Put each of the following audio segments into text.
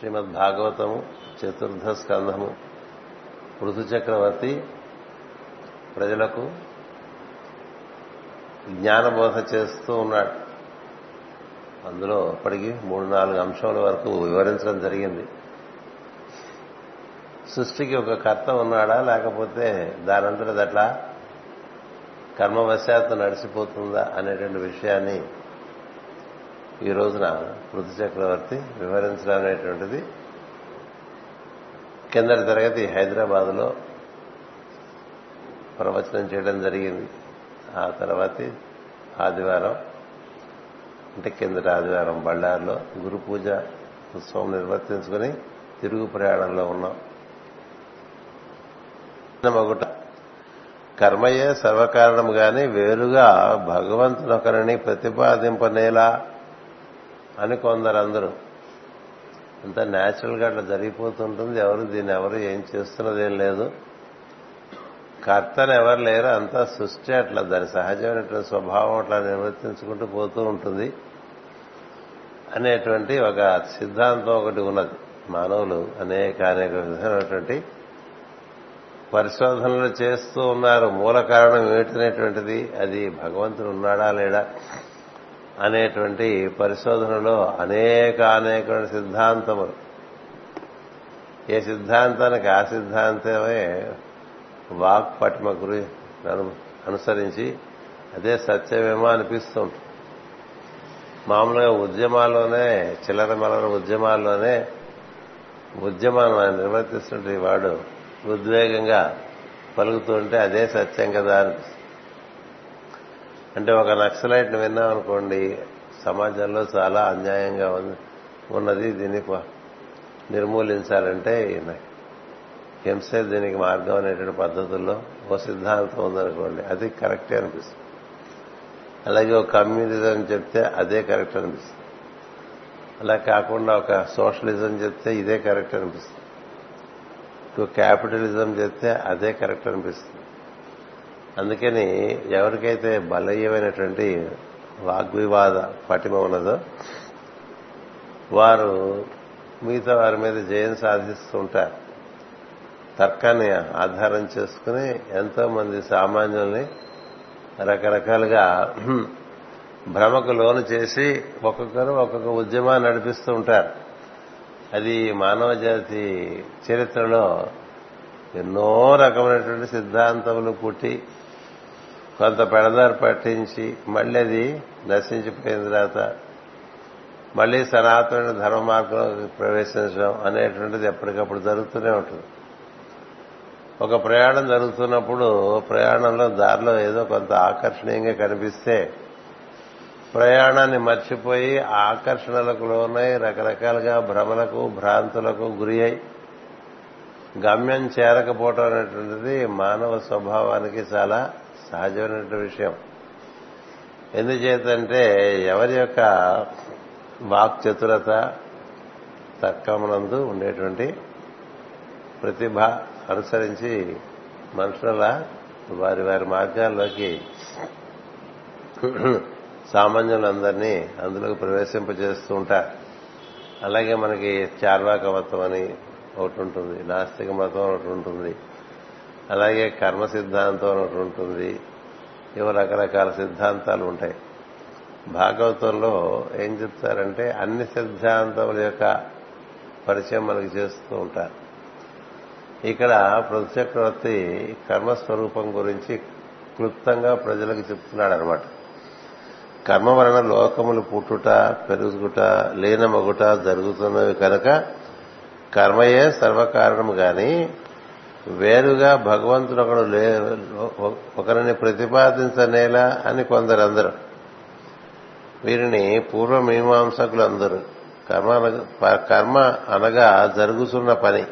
శ్రీమద్ భాగవతము చతుర్థ స్కంధము పృథు చక్రవర్తి ప్రజలకు జ్ఞానబోధ చేస్తూ ఉన్నాడు అందులో ఇప్పటికి మూడు నాలుగు అంశాల వరకు వివరించడం జరిగింది సృష్టికి ఒక కర్త ఉన్నాడా లేకపోతే దానంతట అట్లా కర్మవశాత్తు నడిచిపోతుందా అనేటువంటి విషయాన్ని ఈ రోజున పృథు చక్రవర్తి వివరించడం అనేటువంటిది కిందటి తరగతి హైదరాబాద్లో ప్రవచనం చేయడం జరిగింది ఆ తర్వాతి ఆదివారం అంటే కిందటి ఆదివారం బళ్ళారిలో గురు పూజ ఉత్సవం నిర్వర్తించుకుని తిరుగు ప్రయాణంలో ఉన్నాం ఒకట కర్మయే సర్వకారణం గాని వేరుగా భగవంతునొకరిని ప్రతిపాదింపనేలా అని కొందరందరూ అంత న్యాచురల్ గా అట్లా జరిగిపోతుంటుంది ఎవరు దీన్ని ఎవరు ఏం చేస్తున్నదేం లేదు కర్తను ఎవరు లేరు అంతా సృష్టి అట్లా దాని సహజమైనటువంటి స్వభావం అట్లా నిర్వర్తించుకుంటూ పోతూ ఉంటుంది అనేటువంటి ఒక సిద్ధాంతం ఒకటి ఉన్నది మానవులు అనేక అనేక విధమైనటువంటి పరిశోధనలు చేస్తూ ఉన్నారు మూల కారణం ఏమిటనేటువంటిది అది భగవంతుడు ఉన్నాడా లేడా అనేటువంటి పరిశోధనలో అనేక అనేక సిద్ధాంతములు ఏ సిద్ధాంతానికి ఆ సిద్ధాంతమే వాక్ పటిమ గురి అనుసరించి అదే సత్యమేమో అనిపిస్తూ ఉంటుంది మామూలుగా ఉద్యమాల్లోనే చిల్లర మల్లర ఉద్యమాల్లోనే ఉద్యమాన్ని నిర్వర్తిస్తుంటే వాడు ఉద్వేగంగా పలుకుతూ ఉంటే అదే సత్యం కదా అనిపిస్తుంది అంటే ఒక నక్సలైట్ని విన్నామనుకోండి సమాజంలో చాలా అన్యాయంగా ఉన్నది దీన్ని నిర్మూలించాలంటే హింసే దీనికి మార్గం అనేటువంటి పద్ధతుల్లో ఓ సిద్ధాంతం ఉందనుకోండి అది కరెక్టే అనిపిస్తుంది అలాగే ఒక కమ్యూనిజం చెప్తే అదే కరెక్ట్ అనిపిస్తుంది అలా కాకుండా ఒక సోషలిజం చెప్తే ఇదే కరెక్ట్ అనిపిస్తుంది ఒక క్యాపిటలిజం చెప్తే అదే కరెక్ట్ అనిపిస్తుంది అందుకని ఎవరికైతే బలయ్యమైనటువంటి వాగ్వివాద పటిమ ఉన్నదో వారు మిగతా వారి మీద జయం సాధిస్తూ ఉంటారు తర్కాన్ని ఆధారం చేసుకుని ఎంతో మంది సామాన్యుల్ని రకరకాలుగా భ్రమకు లోను చేసి ఒక్కొక్కరు ఒక్కొక్క ఉద్యమాన్ని నడిపిస్తూ ఉంటారు అది మానవ జాతి చరిత్రలో ఎన్నో రకమైనటువంటి సిద్ధాంతములు పుట్టి కొంత పెడదారి పట్టించి మళ్ళీ అది నశించిపోయిన తర్వాత మళ్ళీ సనాతన ధర్మ మార్గంలో ప్రవేశించడం అనేటువంటిది ఎప్పటికప్పుడు జరుగుతూనే ఉంటుంది ఒక ప్రయాణం జరుగుతున్నప్పుడు ప్రయాణంలో దారిలో ఏదో కొంత ఆకర్షణీయంగా కనిపిస్తే ప్రయాణాన్ని మర్చిపోయి ఆకర్షణలకు లోనై రకరకాలుగా భ్రమలకు భ్రాంతులకు గురి అయి గమ్యం చేరకపోవటం అనేటువంటిది మానవ స్వభావానికి చాలా సహజమైనటువంటి విషయం ఎందుచేతంటే ఎవరి యొక్క వాక్ చతురత తర్కమునందు ఉండేటువంటి ప్రతిభ అనుసరించి మనుషుల వారి వారి మార్గాల్లోకి సామాన్యులందరినీ అందులోకి ప్రవేశింపజేస్తూ ఉంటారు అలాగే మనకి చార్వాక మతం అని ఒకటి ఉంటుంది నాస్తిక మతం ఒకటి ఉంటుంది అలాగే కర్మ సిద్ధాంతం ఒకటి ఉంటుంది ఇవి రకరకాల సిద్ధాంతాలు ఉంటాయి భాగవతంలో ఏం చెప్తారంటే అన్ని సిద్ధాంతముల యొక్క పరిచయం మనకి చేస్తూ ఉంటారు ఇక్కడ పృథు చక్రవర్తి కర్మస్వరూపం గురించి క్లుప్తంగా ప్రజలకు చెప్తున్నాడు అనమాట కర్మ వలన లోకములు పుట్టుట పెరుగుట లీనమగుట జరుగుతున్నవి కనుక కర్మయే సర్వకారణము గాని వేరుగా భగవంతుడు ఒకడు ఒకరిని ప్రతిపాదించనేలా అని కొందరందరూ వీరిని పూర్వమీమాంసకులు అందరూ కర్మ కర్మ అనగా జరుగుతున్న పని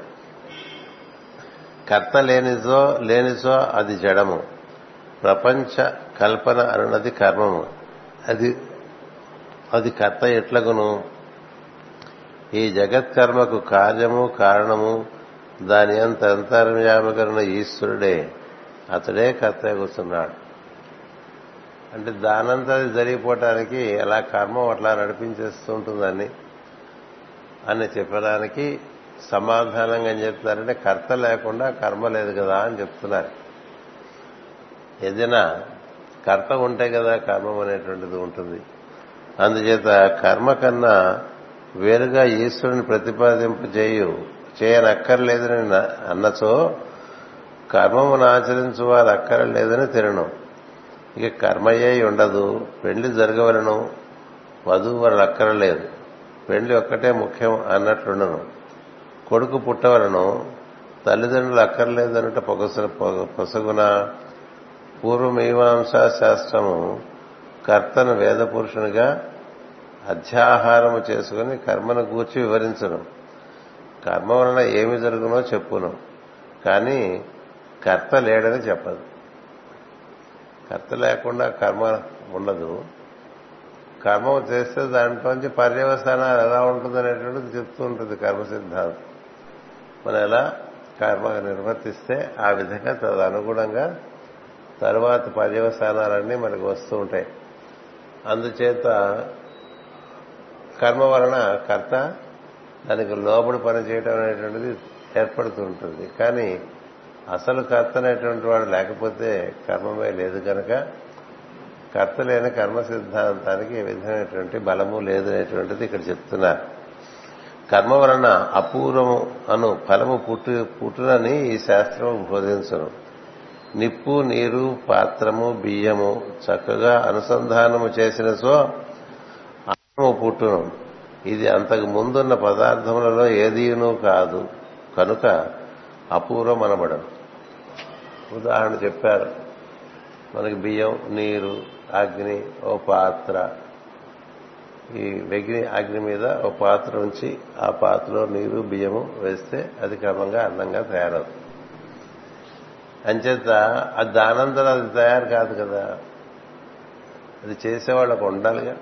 కర్త లేనిజో లేనిజో అది జడము ప్రపంచ కల్పన అనున్నది కర్మము అది అది కర్త ఎట్లగును ఈ జగత్కర్మకు కార్యము కారణము దాని అంత అంతర్యామకరణ ఈశ్వరుడే అతడే కర్త కూర్చున్నాడు అంటే దానంతా అది జరిగిపోవటానికి అలా కర్మ అట్లా నడిపించేస్తూ ఉంటుందని అని చెప్పడానికి సమాధానంగా ఏం చెప్తున్నారంటే కర్త లేకుండా కర్మ లేదు కదా అని చెప్తున్నారు ఏదైనా కర్త ఉంటే కదా కర్మం అనేటువంటిది ఉంటుంది అందుచేత కర్మ కన్నా వేరుగా ఈశ్వరుని ప్రతిపాదింపు చేయు చేయనక్కర్లేదని అన్నచో కర్మమును ఆచరించు వారు అక్కరలేదని తినను ఇక కర్మయ్యే ఉండదు పెళ్లి జరగవలను వధువు వాళ్ళు అక్కరలేదు పెళ్లి ఒక్కటే ముఖ్యం అన్నట్లుండను కొడుకు పుట్టవలను తల్లిదండ్రులు అక్కర్లేదన్నట పొగస పొసగున పూర్వమీమాంసా శాస్త్రము కర్తను వేద పురుషునిగా అధ్యాహారము చేసుకుని కర్మను గూర్చి వివరించను కర్మ వలన ఏమి జరుగునో చెప్పును కానీ కర్త లేడని చెప్పదు కర్త లేకుండా కర్మ ఉండదు కర్మ చేస్తే దాంట్లోంచి పర్యవసానాలు ఎలా ఉంటుందనేటువంటిది చెప్తూ ఉంటుంది కర్మ సిద్ధాంతం మనం ఎలా కర్మ నిర్వర్తిస్తే ఆ విధంగా తదనుగుణంగా తరువాత పర్యవసానాలన్నీ మనకు వస్తూ ఉంటాయి అందుచేత కర్మ వలన కర్త దానికి లోబడి పనిచేయడం అనేటువంటిది ఏర్పడుతూ ఉంటుంది కానీ అసలు కర్త అనేటువంటి వాడు లేకపోతే కర్మమే లేదు కనుక కర్త లేని కర్మ సిద్ధాంతానికి ఏ విధమైనటువంటి బలము లేదనేటువంటిది ఇక్కడ చెప్తున్నారు కర్మ వలన అపూర్వము అను ఫలము పుట్టు పుట్టునని ఈ శాస్త్రం బోధించను నిప్పు నీరు పాత్రము బియ్యము చక్కగా అనుసంధానము చేసిన సో అన్నము పుట్టును ఇది అంతకు ముందున్న పదార్థములలో ఏదీను కాదు కనుక అపూర్వం అనబడను ఉదాహరణ చెప్పారు మనకి బియ్యం నీరు అగ్ని ఓ పాత్ర ఈ వెగ్ని అగ్ని మీద ఓ పాత్ర ఉంచి ఆ పాత్రలో నీరు బియ్యము వేస్తే అది క్రమంగా అందంగా తయారవుతుంది అంచేత అది దానంతరం అది తయారు కాదు కదా అది చేసేవాళ్ళకు ఉండాలిగా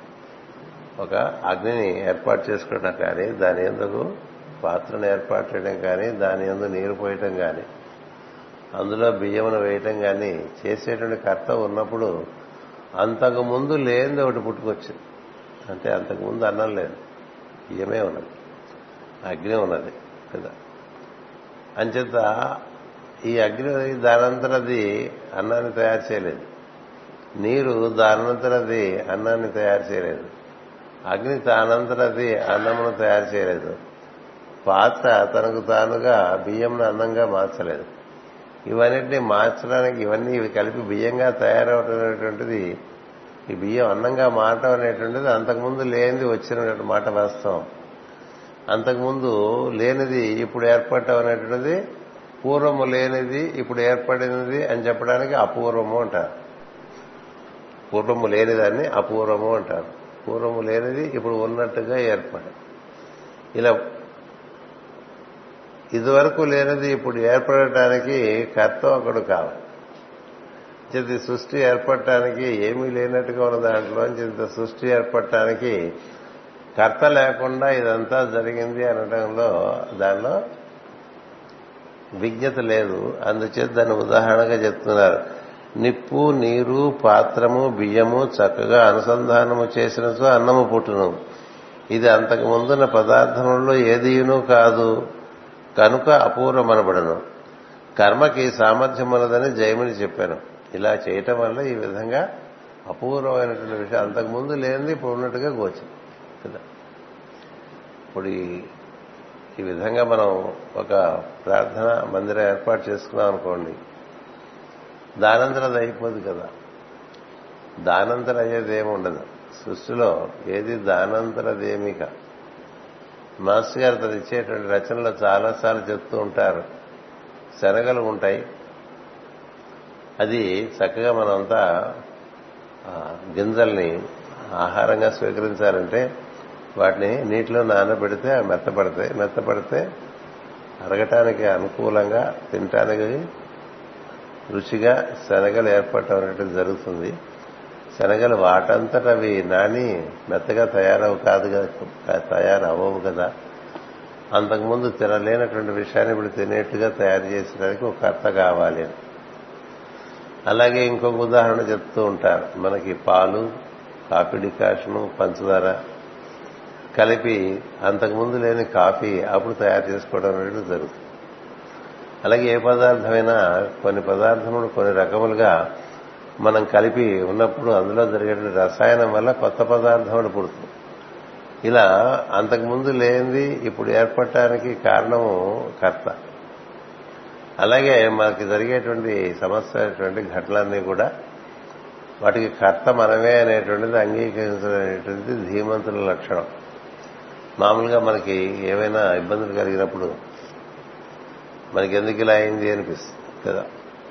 ఒక అగ్నిని ఏర్పాటు చేసుకోవడం కానీ దాని ఎందుకు పాత్రను ఏర్పాటు చేయడం కానీ దాని ఎందు నీరు పోయటం కానీ అందులో బియ్యమును వేయటం కానీ చేసేటువంటి కర్త ఉన్నప్పుడు అంతకు ముందు లేనిది ఒకటి పుట్టుకొచ్చింది అంటే అంతకు ముందు అన్నం లేదు బియ్యమే ఉన్నది అగ్ని ఉన్నది కదా అంచేత ఈ అగ్ని దానంతరది అన్నాన్ని తయారు చేయలేదు నీరు దానంతరది అన్నాన్ని తయారు చేయలేదు అగ్ని తానంతరది అన్నమును తయారు చేయలేదు పాత్ర తనకు తానుగా బియ్యంను అన్నంగా మార్చలేదు ఇవన్నిటిని మార్చడానికి ఇవన్నీ ఇవి కలిపి బియ్యంగా తయారవటం అనేటువంటిది ఈ బియ్యం అన్నంగా మారటం అనేటువంటిది అంతకుముందు లేనిది వచ్చిన మాట వాస్తవం అంతకుముందు లేనిది ఇప్పుడు ఏర్పడటం అనేటువంటిది పూర్వము లేనిది ఇప్పుడు ఏర్పడినది అని చెప్పడానికి అపూర్వము అంటారు పూర్వము లేనిదాన్ని అపూర్వము అంటారు పూర్వము లేనిది ఇప్పుడు ఉన్నట్టుగా ఏర్పడి ఇలా ఇదివరకు లేనిది ఇప్పుడు ఏర్పడటానికి కర్త ఒకడు కావాలి ఇంత సృష్టి ఏర్పడటానికి ఏమీ లేనట్టుగా ఉన్న దాంట్లోంచి ఇంత సృష్టి ఏర్పడటానికి కర్త లేకుండా ఇదంతా జరిగింది అనడంలో దానిలో విజ్ఞత లేదు అందుచేత దాన్ని ఉదాహరణగా చెప్తున్నారు నిప్పు నీరు పాత్రము బియ్యము చక్కగా అనుసంధానము చేసినచో అన్నము పుట్టును ఇది అంతకు ముందున్న పదార్థములలో ఏదీను కాదు కనుక అపూర్వమనబడను కర్మకి సామర్థ్యం ఉన్నదని జయముని చెప్పాను ఇలా చేయటం వల్ల ఈ విధంగా అపూర్వమైనటువంటి విషయం అంతకుముందు లేనిది ఇప్పుడు ఉన్నట్టుగా గోచం కదా ఇప్పుడు ఈ విధంగా మనం ఒక ప్రార్థన మందిరం ఏర్పాటు చేసుకున్నాం అనుకోండి దానంతరం అది అయిపోదు కదా దానంతరం అయ్యేది ఏమి ఉండదు సృష్టిలో ఏది దానంతరదేమిక మాస్టర్ గారు తను ఇచ్చేటువంటి రచనలో చాలాసార్లు చెప్తూ ఉంటారు శనగలు ఉంటాయి అది చక్కగా మనంతా గింజల్ని ఆహారంగా స్వీకరించాలంటే వాటిని నీటిలో నానబెడితే అవి మెత్తపడతాయి మెత్తపడితే అరగటానికి అనుకూలంగా తినటానికి రుచిగా శనగలు ఏర్పడటం అనేటువంటి జరుగుతుంది శనగలు వాటంతట అవి నాని మెత్తగా తయారవు కాదు కదా తయారవ్వవు కదా అంతకుముందు తినలేనటువంటి విషయాన్ని ఇప్పుడు తినేట్టుగా తయారు చేసడానికి ఒక కర్త కావాలి అలాగే ఇంకొక ఉదాహరణ చెప్తూ ఉంటారు మనకి పాలు కాఫీ డికాషను పంచదార కలిపి అంతకుముందు లేని కాఫీ అప్పుడు తయారు చేసుకోవడం అనేది జరుగుతుంది అలాగే ఏ పదార్థమైనా కొన్ని పదార్థములు కొన్ని రకములుగా మనం కలిపి ఉన్నప్పుడు అందులో జరిగే రసాయనం వల్ల కొత్త పదార్థములు పుడుతుంది ఇలా అంతకుముందు లేనిది ఇప్పుడు ఏర్పడటానికి కారణము కర్త అలాగే మనకి జరిగేటువంటి సమస్య అనేటువంటి ఘటనలన్నీ కూడా వాటికి కర్త మనమే అనేటువంటిది అంగీకరించడం ధీమంతుల లక్షణం మామూలుగా మనకి ఏమైనా ఇబ్బందులు కలిగినప్పుడు మనకి ఎందుకు ఇలా అయింది అనిపిస్తుంది కదా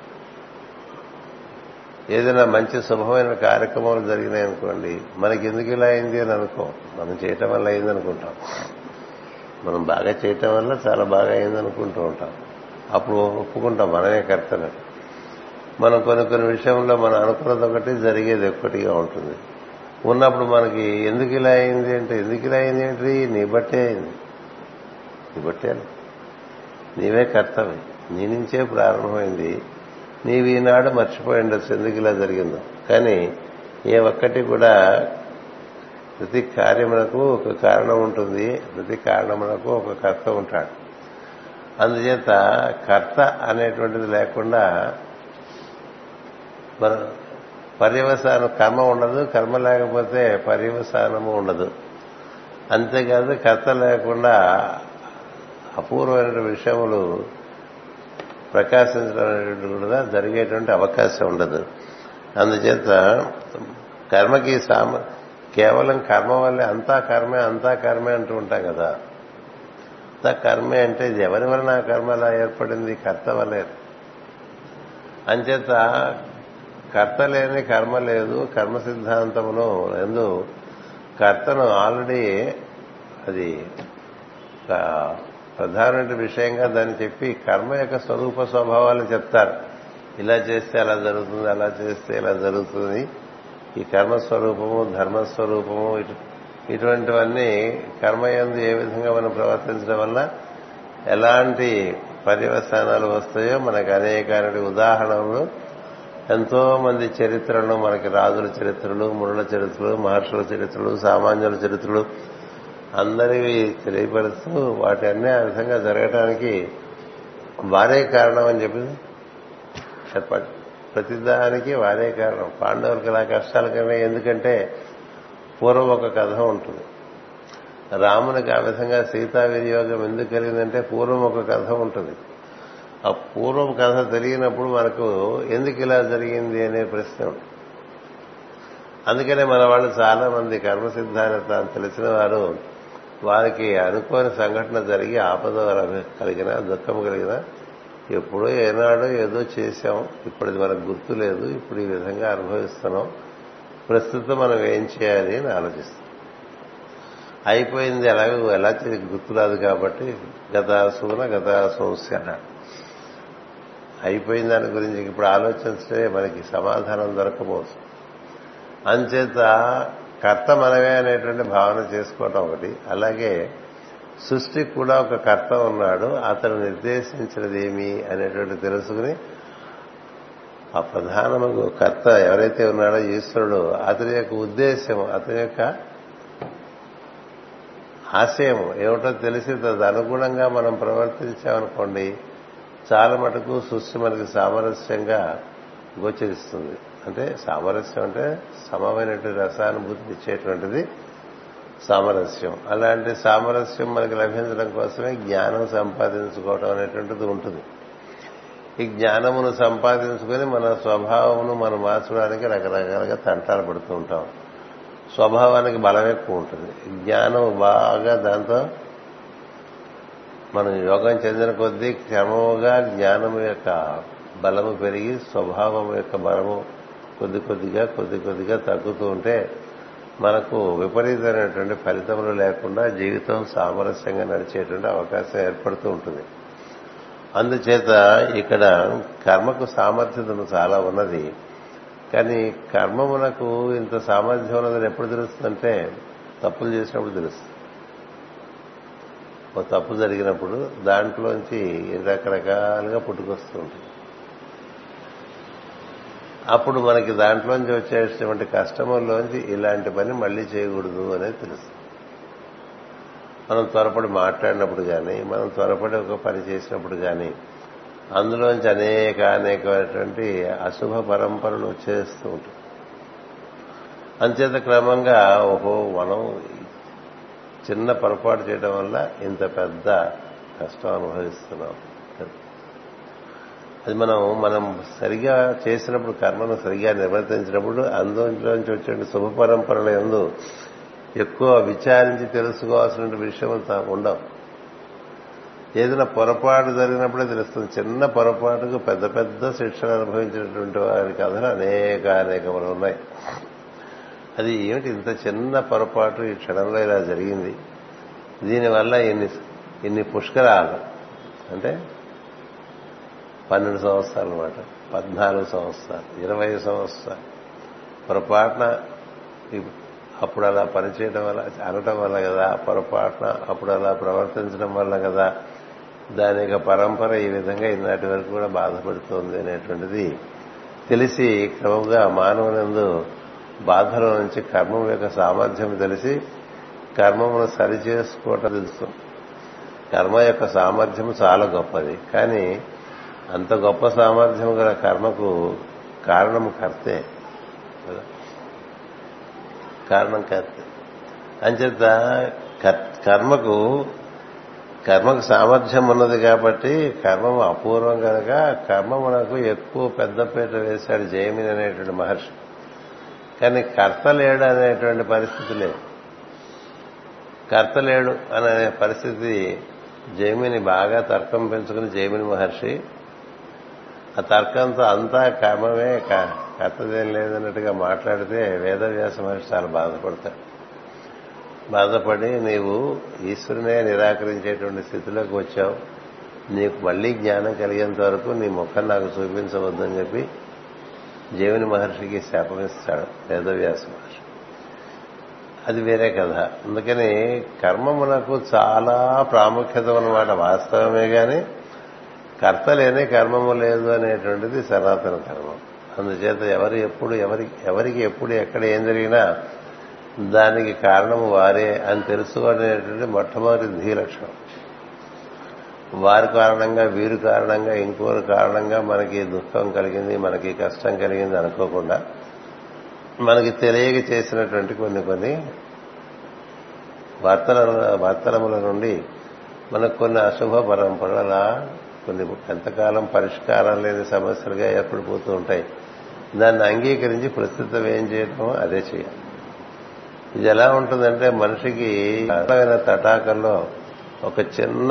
ఏదైనా మంచి శుభమైన కార్యక్రమాలు జరిగినాయనుకోండి మనకి ఎందుకు ఇలా అయింది అని అనుకో మనం చేయటం వల్ల అయింది అనుకుంటాం మనం బాగా చేయటం వల్ల చాలా బాగా అయింది అనుకుంటూ ఉంటాం అప్పుడు ఒప్పుకుంటాం మనమే కర్తనే మనం కొన్ని కొన్ని విషయంలో మనం అనుకున్నది ఒకటి జరిగేది ఒక్కటిగా ఉంటుంది ఉన్నప్పుడు మనకి ఎందుకు ఇలా అయింది అంటే ఎందుకు ఇలా అయింది ఏంటి నీ బట్టే అయింది నీ బట్టే నీవే కర్తవ్యం నీ నుంచే ప్రారంభమైంది నీవు ఈనాడు మర్చిపోయి ఉండొచ్చు ఎందుకు ఇలా జరిగిందో కానీ ఏ ఒక్కటి కూడా ప్రతి కార్యమునకు ఒక కారణం ఉంటుంది ప్రతి కారణమునకు ఒక కర్త ఉంటాడు అందుచేత కర్త అనేటువంటిది లేకుండా మన పర్యవసానం కర్మ ఉండదు కర్మ లేకపోతే పర్యవసానము ఉండదు అంతేకాదు కర్త లేకుండా అపూర్వమైన విషయములు ప్రకాశించడం అనేటువంటి కూడా జరిగేటువంటి అవకాశం ఉండదు అందుచేత కర్మకి సామ కేవలం కర్మ వల్లే అంతా కర్మే అంతా కర్మే అంటూ ఉంటాం కదా అంతా కర్మే అంటే ఇది ఎవరి వలన ఆ కర్మ అలా ఏర్పడింది కర్త వల్లే అంచేత కర్త లేని కర్మ లేదు కర్మ సిద్ధాంతమును ఎందు కర్తను ఆల్రెడీ అది ప్రధానమైన విషయంగా దాన్ని చెప్పి కర్మ యొక్క స్వరూప స్వభావాలు చెప్తారు ఇలా చేస్తే అలా జరుగుతుంది అలా చేస్తే ఇలా జరుగుతుంది ఈ కర్మస్వరూపము ధర్మస్వరూపము ఇటువంటివన్నీ కర్మయందు ఏ విధంగా మనం ప్రవర్తించడం వల్ల ఎలాంటి పర్యవసానాలు వస్తాయో మనకు అనేకమైన ఉదాహరణలు ఎంతో మంది చరిత్రలను మనకి రాజుల చరిత్రలు మునుల చరిత్రలు మహర్షుల చరిత్రలు సామాన్యుల చరిత్రలు అందరివి తెలియపరుస్తూ వాటి అన్నీ ఆ విధంగా జరగటానికి వారే కారణం అని చెప్పి చెప్పండి ప్రతిదానికి వారే కారణం పాండవులకి ఇలా కష్టాలు కలిగాయి ఎందుకంటే పూర్వం ఒక కథ ఉంటుంది రామునికి ఆ విధంగా సీతా వినియోగం ఎందుకు కలిగిందంటే పూర్వం ఒక కథ ఉంటుంది ఆ పూర్వం కథ తెలియనప్పుడు మనకు ఎందుకు ఇలా జరిగింది అనే ప్రశ్న ఉంటుంది అందుకనే మన వాళ్ళు చాలా మంది కర్మ సిద్ధాంతం తెలిసిన వారు వారికి అనుకోని సంఘటన జరిగి ఆపద కలిగిన దుఃఖం కలిగిన ఎప్పుడో ఏనాడో ఏదో చేశాం ఇప్పుడు ఇది మనకు గుర్తు లేదు ఇప్పుడు ఈ విధంగా అనుభవిస్తున్నాం ప్రస్తుతం మనం ఏం చేయాలి అని ఆలోచిస్తాం అయిపోయింది ఎలాగో ఎలా గుర్తురాదు కాబట్టి గత సూన గత సంస్య అయిపోయిన దాని గురించి ఇప్పుడు ఆలోచిస్తే మనకి సమాధానం దొరకపోవచ్చు అంచేత కర్త మనమే అనేటువంటి భావన చేసుకోవటం ఒకటి అలాగే సృష్టికి కూడా ఒక కర్త ఉన్నాడు అతను నిర్దేశించినది ఏమి అనేటువంటి తెలుసుకుని ఆ ప్రధానము కర్త ఎవరైతే ఉన్నాడో ఈశ్వరుడు అతని యొక్క ఉద్దేశం అతని యొక్క ఆశయం ఏమిటో తెలిసి అనుగుణంగా మనం ప్రవర్తించామనుకోండి చాలా మటుకు సృష్టి మనకి సామరస్యంగా గోచరిస్తుంది అంటే సామరస్యం అంటే సమమైనటువంటి రసానుభూతిని ఇచ్చేటువంటిది సామరస్యం అలాంటి సామరస్యం మనకి లభించడం కోసమే జ్ఞానం సంపాదించుకోవడం అనేటువంటిది ఉంటుంది ఈ జ్ఞానమును సంపాదించుకొని మన స్వభావమును మనం మార్చడానికి రకరకాలుగా తంటాలు పడుతూ ఉంటాం స్వభావానికి బలం ఎక్కువ ఉంటుంది జ్ఞానం బాగా దాంతో మనం యోగం చెందిన కొద్దీ క్రమముగా జ్ఞానము యొక్క బలము పెరిగి స్వభావం యొక్క బలము కొద్ది కొద్దిగా కొద్ది కొద్దిగా తగ్గుతూ ఉంటే మనకు విపరీతమైనటువంటి ఫలితములు లేకుండా జీవితం సామరస్యంగా నడిచేటువంటి అవకాశం ఏర్పడుతూ ఉంటుంది అందుచేత ఇక్కడ కర్మకు సామర్థ్యతను చాలా ఉన్నది కానీ కర్మమునకు ఇంత సామర్థ్యం ఉన్నదని ఎప్పుడు తెలుస్తుందంటే తప్పులు చేసినప్పుడు తెలుస్తుంది ఓ తప్పు జరిగినప్పుడు దాంట్లోంచి రకరకాలుగా పుట్టుకొస్తూ ఉంటుంది అప్పుడు మనకి దాంట్లోంచి వచ్చేటువంటి కష్టముల్లోంచి ఇలాంటి పని మళ్ళీ చేయకూడదు అనేది తెలుస్తుంది మనం త్వరపడి మాట్లాడినప్పుడు కానీ మనం త్వరపడి ఒక పని చేసినప్పుడు కానీ అందులోంచి అనేక అనేకమైనటువంటి అశుభ పరంపరలు వచ్చేస్తూ ఉంటాయి అంచేత క్రమంగా ఓహో మనం చిన్న పొరపాటు చేయడం వల్ల ఇంత పెద్ద కష్టం అనుభవిస్తున్నాం అది మనం మనం సరిగా చేసినప్పుడు కర్మను సరిగా నిర్వర్తించినప్పుడు అందులోంచి వచ్చే శుభ పరంపరల ఎందు ఎక్కువ విచారించి తెలుసుకోవాల్సిన విషయం ఉండవు ఏదైనా పొరపాటు జరిగినప్పుడే తెలుస్తుంది చిన్న పొరపాటుకు పెద్ద పెద్ద శిక్షలు అనుభవించినటువంటి వారి కథలు అనేక అనేకములు ఉన్నాయి అది ఏమిటి ఇంత చిన్న పొరపాటు ఈ క్షణంలో ఇలా జరిగింది దీనివల్ల ఇన్ని ఇన్ని పుష్కరాలు అంటే పన్నెండు సంవత్సరాలు అనమాట పద్నాలుగు సంవత్సరాలు ఇరవై సంవత్సరాలు పొరపాటున అప్పుడు అలా పనిచేయడం వల్ల అనటం వల్ల కదా పొరపాటున అప్పుడు అలా ప్రవర్తించడం వల్ల కదా దాని యొక్క పరంపర ఈ విధంగా ఈనాటి వరకు కూడా బాధపడుతోంది అనేటువంటిది తెలిసి క్రమంగా మానవునందు బాధల నుంచి కర్మం యొక్క సామర్థ్యం తెలిసి కర్మమును సరిచేసుకోవటం తెలుస్తుంది కర్మ యొక్క సామర్థ్యం చాలా గొప్పది కానీ అంత గొప్ప సామర్థ్యం గల కర్మకు కారణం కర్తే కారణం కర్తే అంచేత కర్మకు కర్మకు సామర్థ్యం ఉన్నది కాబట్టి కర్మము అపూర్వం కనుక కర్మమునకు ఎక్కువ పెద్దపీట వేశాడు జయమిని అనేటువంటి మహర్షి కానీ కర్త లేడు అనేటువంటి పరిస్థితి లేదు కర్త లేడు అనే పరిస్థితి జైమిని బాగా తర్కం పెంచుకుని జైమిని మహర్షి ఆ తర్కంతో అంతా కర్మమే కర్తదేం లేదన్నట్టుగా మాట్లాడితే వేదవ్యాస మహర్షి చాలా బాధపడతాడు బాధపడి నీవు ఈశ్వరునే నిరాకరించేటువంటి స్థితిలోకి వచ్చావు నీకు మళ్లీ జ్ఞానం కలిగేంత వరకు నీ ముఖం నాకు చూపించవద్దని చెప్పి జీవుని మహర్షికి శాపమిస్తాడు వేదవ్యాస మహర్షి అది వేరే కథ అందుకని కర్మమునకు చాలా ప్రాముఖ్యత ఉన్నమాట వాస్తవమే గాని కర్త లేని కర్మము లేదు అనేటువంటిది సనాతన ధర్మం అందుచేత ఎవరు ఎప్పుడు ఎవరి ఎవరికి ఎప్పుడు ఎక్కడ ఏం జరిగినా దానికి కారణము వారే అని తెలుసుకోవడం మొట్టమొదటి ధీ లక్షణం వారి కారణంగా వీరు కారణంగా ఇంకోరు కారణంగా మనకి దుఃఖం కలిగింది మనకి కష్టం కలిగింది అనుకోకుండా మనకి తెలియక చేసినటువంటి కొన్ని కొన్ని వర్తన వర్తనముల నుండి మనకు కొన్ని అశుభ పరంపరల కొన్ని ఎంతకాలం పరిష్కారం లేని సమస్యలుగా ఏర్పడిపోతూ ఉంటాయి దాన్ని అంగీకరించి ప్రస్తుతం ఏం చేయటం అదే చేయాలి ఇది ఎలా ఉంటుందంటే మనిషికి అర్థమైన తటాకంలో ఒక చిన్న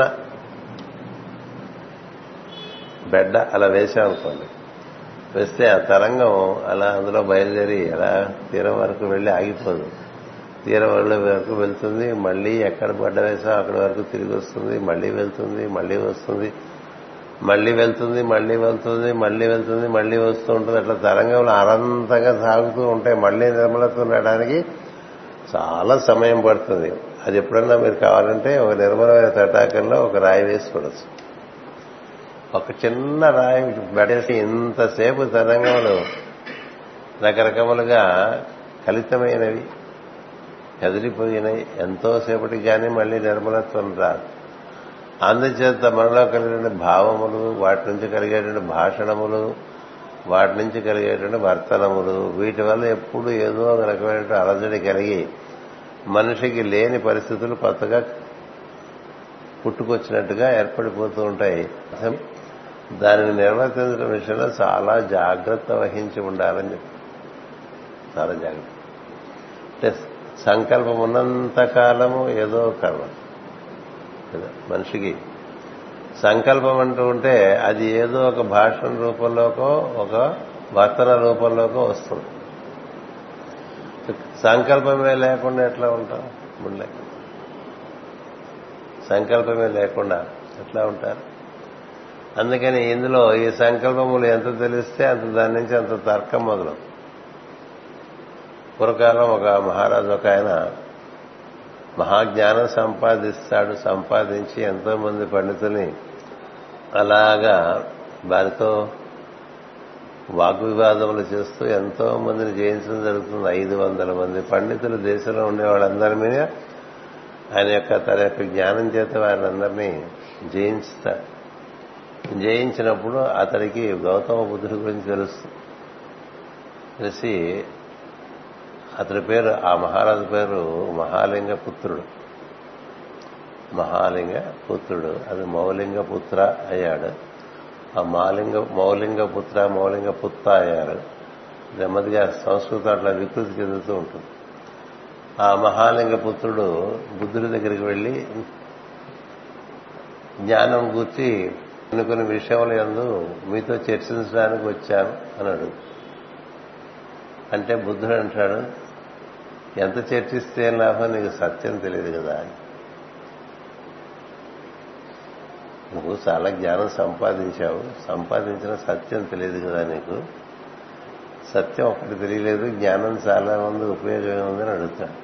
బెడ్డ అలా వేసామనుకోండి వేస్తే ఆ తరంగం అలా అందులో బయలుదేరి అలా తీరం వరకు వెళ్లి ఆగిపోదు తీరం వరకు వెళ్తుంది మళ్ళీ ఎక్కడ బడ్డ వేసా అక్కడి వరకు తిరిగి వస్తుంది మళ్ళీ వెళ్తుంది మళ్ళీ వస్తుంది మళ్ళీ వెళ్తుంది మళ్ళీ వెళ్తుంది మళ్ళీ వెళ్తుంది మళ్ళీ వస్తూ ఉంటుంది అట్లా తరంగంలో అనంతంగా సాగుతూ ఉంటాయి మళ్ళీ నిర్మలతుండడానికి చాలా సమయం పడుతుంది అది ఎప్పుడన్నా మీరు కావాలంటే ఒక నిర్మలమైన తటాకంలో ఒక రాయి వేసి చూడొచ్చు ఒక చిన్న రాయి పడేసి ఇంతసేపు తరంగములు రకరకములుగా కలితమైనవి కదిలిపోయినాయి ఎంతోసేపటికి కానీ మళ్ళీ నిర్మలత్వం రాదు అందుచేత మనలో కలిగిన భావములు వాటి నుంచి కలిగేటువంటి భాషణములు వాటి నుంచి కలిగేటువంటి వర్తనములు వీటి వల్ల ఎప్పుడు ఏదో ఒక రకమైన అలజడి కలిగి మనిషికి లేని పరిస్థితులు కొత్తగా పుట్టుకొచ్చినట్టుగా ఏర్పడిపోతూ ఉంటాయి దానిని నిర్వర్తించడం విషయంలో చాలా జాగ్రత్త వహించి ఉండాలని చెప్పి చాలా జాగ్రత్త అంటే సంకల్పం ఉన్నంత కాలము ఏదో కర్మ మనిషికి సంకల్పం అంటూ ఉంటే అది ఏదో ఒక భాషణ రూపంలోకో ఒక వర్తన రూపంలోకో వస్తుంది సంకల్పమే లేకుండా ఎట్లా ఉంటాం ముందే సంకల్పమే లేకుండా ఎట్లా ఉంటారు అందుకని ఇందులో ఈ సంకల్పములు ఎంత తెలిస్తే అంత దాని నుంచి అంత తర్కం మొదలు పూర్వకాలం ఒక మహారాజు ఒక ఆయన మహాజ్ఞానం సంపాదిస్తాడు సంపాదించి ఎంతో మంది పండితుల్ని అలాగా వారితో వాగ్వివాదములు చేస్తూ ఎంతో మందిని జయించడం జరుగుతుంది ఐదు వందల మంది పండితులు దేశంలో ఉండే వాళ్ళందరి మీద ఆయన యొక్క తన యొక్క జ్ఞానం చేత వారినందరినీ జయించుతాడు జయించినప్పుడు అతడికి గౌతమ బుద్ధుడి గురించి తెలుస్తుంది తెలిసి అతడి పేరు ఆ మహారాజు పేరు మహాలింగ పుత్రుడు మహాలింగ పుత్రుడు అది మౌలింగ పుత్ర అయ్యాడు ఆ మాలింగ మౌలింగ పుత్ర మౌలింగ పుత్త అయ్యారు నెమ్మదిగా సంస్కృతం అట్లా వికృతి చెందుతూ ఉంటుంది ఆ మహాలింగ పుత్రుడు బుద్ధుడి దగ్గరికి వెళ్ళి జ్ఞానం గూర్చి కొన్ని కొన్ని విషయముల యందు మీతో చర్చించడానికి వచ్చాను అన్నాడు అంటే బుద్ధుడు అంటాడు ఎంత చర్చిస్తే ఏం లాభం నీకు సత్యం తెలియదు కదా అని నువ్వు చాలా జ్ఞానం సంపాదించావు సంపాదించిన సత్యం తెలియదు కదా నీకు సత్యం ఒకటి తెలియలేదు జ్ఞానం చాలా మంది ఉపయోగం ఉందని అడుగుతాడు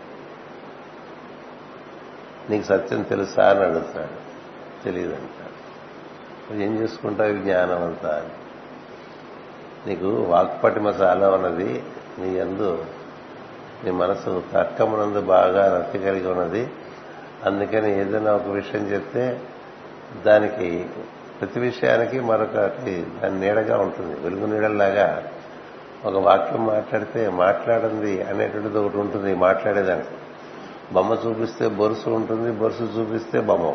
నీకు సత్యం తెలుసా అని అడుగుతాడు తెలియదు అంటాడు నువ్వు ఏం చేసుకుంటావు ఈ జ్ఞానం అంతా అని నీకు వాక్పటిమ చాలా ఉన్నది నీ ఎందు నీ మనసు తర్కమునందు బాగా రక్తి కలిగి ఉన్నది అందుకని ఏదైనా ఒక విషయం చెప్తే దానికి ప్రతి విషయానికి మరొకటి దాని నీడగా ఉంటుంది వెలుగు నీడల్లాగా ఒక వాక్యం మాట్లాడితే మాట్లాడింది అనేటువంటిది ఒకటి ఉంటుంది మాట్లాడేదానికి బొమ్మ చూపిస్తే బొరుసు ఉంటుంది బొరుసు చూపిస్తే బొమ్మ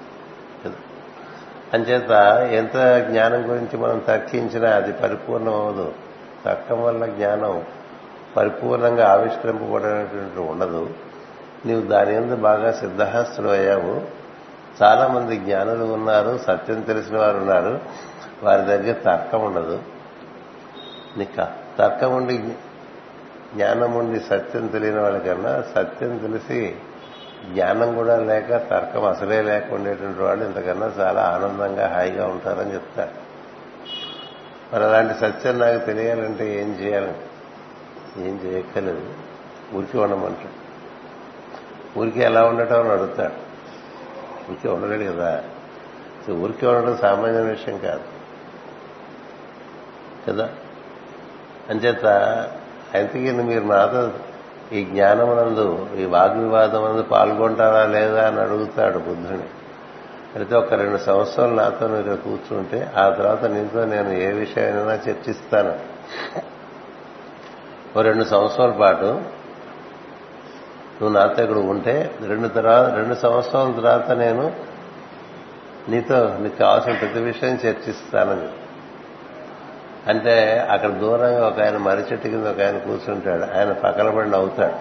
అంచేత ఎంత జ్ఞానం గురించి మనం తర్కించినా అది పరిపూర్ణం అవదు తర్కం వల్ల జ్ఞానం పరిపూర్ణంగా ఆవిష్కరింపబడినటువంటి ఉండదు నీవు దాని ఎందు బాగా సిద్ధహస్తుడు అయ్యావు చాలా మంది జ్ఞానులు ఉన్నారు సత్యం తెలిసిన వారు ఉన్నారు వారి దగ్గర తర్కం ఉండదు నీకు తర్కం ఉండి జ్ఞానం ఉండి సత్యం తెలియని వాళ్ళకన్నా సత్యం తెలిసి జ్ఞానం కూడా లేక తర్కం అసలే లేక ఉండేటువంటి వాళ్ళు ఇంతకన్నా చాలా ఆనందంగా హాయిగా ఉంటారని చెప్తారు మరి అలాంటి సత్యం నాకు తెలియాలంటే ఏం చేయాలి ఏం చేయక్కర్లేదు ఊరికి ఉండమంటాడు ఊరికి ఎలా ఉండటం అని అడుగుతాడు ఊరికి ఉండలేడు కదా ఊరికి ఉండడం సామాన్య విషయం కాదు కదా అంచేత ఇంతకీ మీరు నాతో ఈ జ్ఞానమునందు ఈ వాగ్వివాదమునందు పాల్గొంటారా లేదా అని అడుగుతాడు బుద్ధుని అయితే ఒక రెండు సంవత్సరాలు నాతో మీరు కూర్చుంటే ఆ తర్వాత నీతో నేను ఏ విషయమైనా చర్చిస్తాను ఓ రెండు సంవత్సరాల పాటు నువ్వు నాతో ఇక్కడ ఉంటే రెండు తర్వాత రెండు సంవత్సరాల తర్వాత నేను నీతో నీకు కావాల్సిన ప్రతి విషయం చర్చిస్తానని అంటే అక్కడ దూరంగా ఒక ఆయన మర్రి చెట్టు కింద ఒక ఆయన కూర్చుంటాడు ఆయన పగలబడి నవ్వుతాడు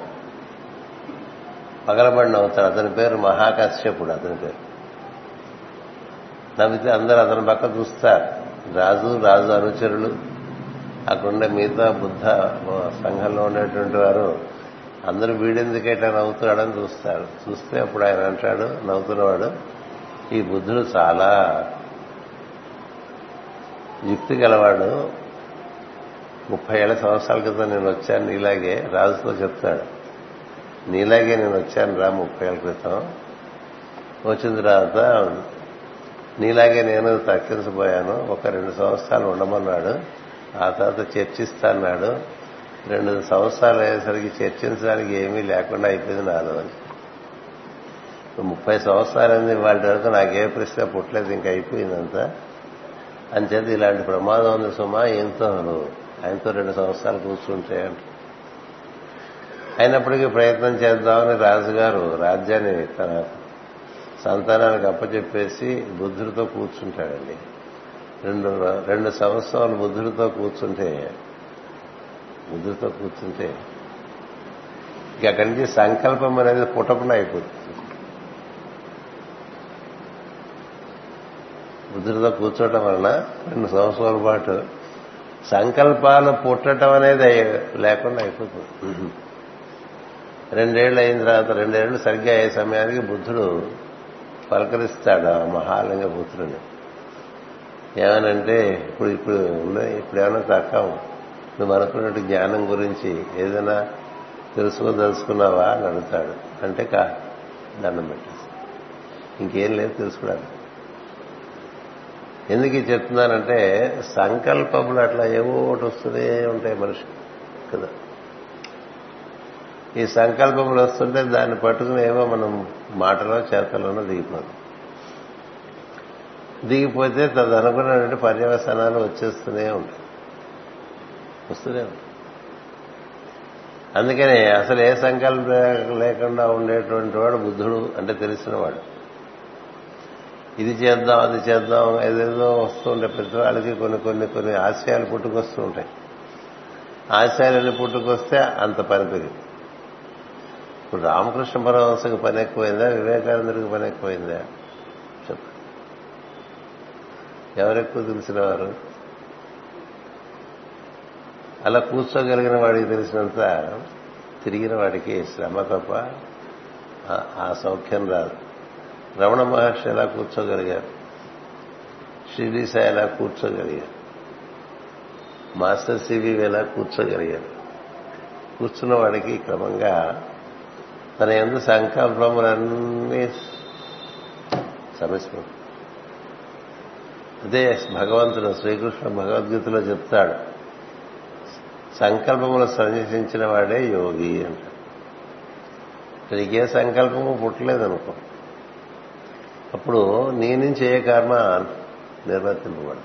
పగలబడి నవ్వుతాడు అతని పేరు మహాకశ్యపుడు అతని పేరు నవ్వితే అందరూ అతని పక్క చూస్తారు రాజు రాజు అనుచరులు అక్కడుండే మిగతా బుద్ధ సంఘంలో ఉండేటువంటి వారు అందరూ వీడెందుకు ఇట్లా నవ్వుతున్నాడని చూస్తారు చూస్తే అప్పుడు ఆయన అంటాడు నవ్వుతున్నవాడు ఈ బుద్ధుడు చాలా యుక్తి గలవాడు ముప్పై ఏళ్ల సంవత్సరాల క్రితం నేను వచ్చాను నీలాగే రాజుతో చెప్తాడు నీలాగే నేను వచ్చాను రా ముప్పై ఏళ్ల క్రితం వచ్చిన తర్వాత నీలాగే నేను తక్కించబోయాను ఒక రెండు సంవత్సరాలు ఉండమన్నాడు ఆ తర్వాత చర్చిస్తాన్నాడు రెండు సంవత్సరాలు అయ్యేసరికి చర్చించడానికి ఏమీ లేకుండా అయిపోయింది నాలో అని ముప్పై సంవత్సరాలైంది వాళ్ళ వరకు నాకే ప్రశ్న పుట్టలేదు ఇంకా అయిపోయిందంతా అంచేత ఇలాంటి ప్రమాదం ఉంది సుమా ఏంతో నువ్వు ఆయనతో రెండు సంవత్సరాలు కూర్చుంటే అంట అయినప్పటికీ ప్రయత్నం చేద్దామని రాజుగారు రాజ్యాన్ని తన సంతానానికి అప్పచెప్పేసి బుద్ధుడితో కూర్చుంటాడండి రెండు రెండు సంవత్సరాలు బుద్ధుడితో కూర్చుంటే బుద్ధుడితో కూర్చుంటే ఇక అక్కడి నుంచి సంకల్పం అనేది పుట్టకుండా అయిపోతుంది బుద్ధుడితో కూర్చోవటం వలన రెండు సంవత్సరాల పాటు సంకల్పాలు పుట్టడం అనేది లేకుండా అయిపోతుంది రెండేళ్లు అయిన తర్వాత రెండేళ్లు సరిగ్గా అయ్యే సమయానికి బుద్ధుడు పలకరిస్తాడు ఆ మహాలింగ పుత్రుని ఏమనంటే ఇప్పుడు ఇప్పుడు ఇప్పుడు ఏమైనా తక్కువ నువ్వు అనుకున్నట్టు జ్ఞానం గురించి ఏదైనా తెలుసుకోదలుచుకున్నావా అని అడుగుతాడు అంటే కా దండం పెట్టేసి ఇంకేం లేదు తెలుసుకోవడానికి ఎందుకు ఇది చెప్తున్నానంటే సంకల్పములు అట్లా ఏవో ఒకటి వస్తూనే ఉంటాయి మనిషి కదా ఈ సంకల్పములు వస్తుంటే దాన్ని పట్టుకుని ఏమో మనం మాటలో చేతలోనో దిగిపోతాం దిగిపోతే తదనుకున్నటువంటి పర్యవసానాలు వచ్చేస్తూనే ఉంటాయి వస్తూనే ఉంటాయి అందుకని అసలు ఏ సంకల్పం లేకుండా ఉండేటువంటి వాడు బుద్ధుడు అంటే తెలిసినవాడు ఇది చేద్దాం అది చేద్దాం ఏదేదో వస్తుంటాయి ప్రతి వాళ్ళకి కొన్ని కొన్ని కొన్ని ఆశయాలు పుట్టుకొస్తూ ఉంటాయి ఆశయాలన్నీ పుట్టుకొస్తే అంత పని పెరిగింది ఇప్పుడు రామకృష్ణ పరమహంసకి పని ఎక్కువైందా వివేకానందుడికి పని ఎక్కువైందా చెప్పు ఎవరెక్కువ తెలిసిన వారు అలా కూర్చోగలిగిన వాడికి తెలిసినంత తిరిగిన వాడికి శ్రమ తప్ప ఆ సౌఖ్యం రాదు రమణ మహర్షి ఎలా కూర్చోగలిగారు షిరిడి సాయి ఎలా కూర్చోగలిగారు మాస్టర్ సివి ఎలా కూర్చోగలిగారు కూర్చున్న వాడికి క్రమంగా తన ఎందు సంకల్పములన్నీ సమస్య అదే భగవంతుడు శ్రీకృష్ణ భగవద్గీతలో చెప్తాడు సంకల్పములు సంచరించిన వాడే యోగి అంటాడు నీకే సంకల్పము పుట్టలేదనుకో అప్పుడు నీ నుంచి ఏ కర్మ నిర్వర్తింపబడదు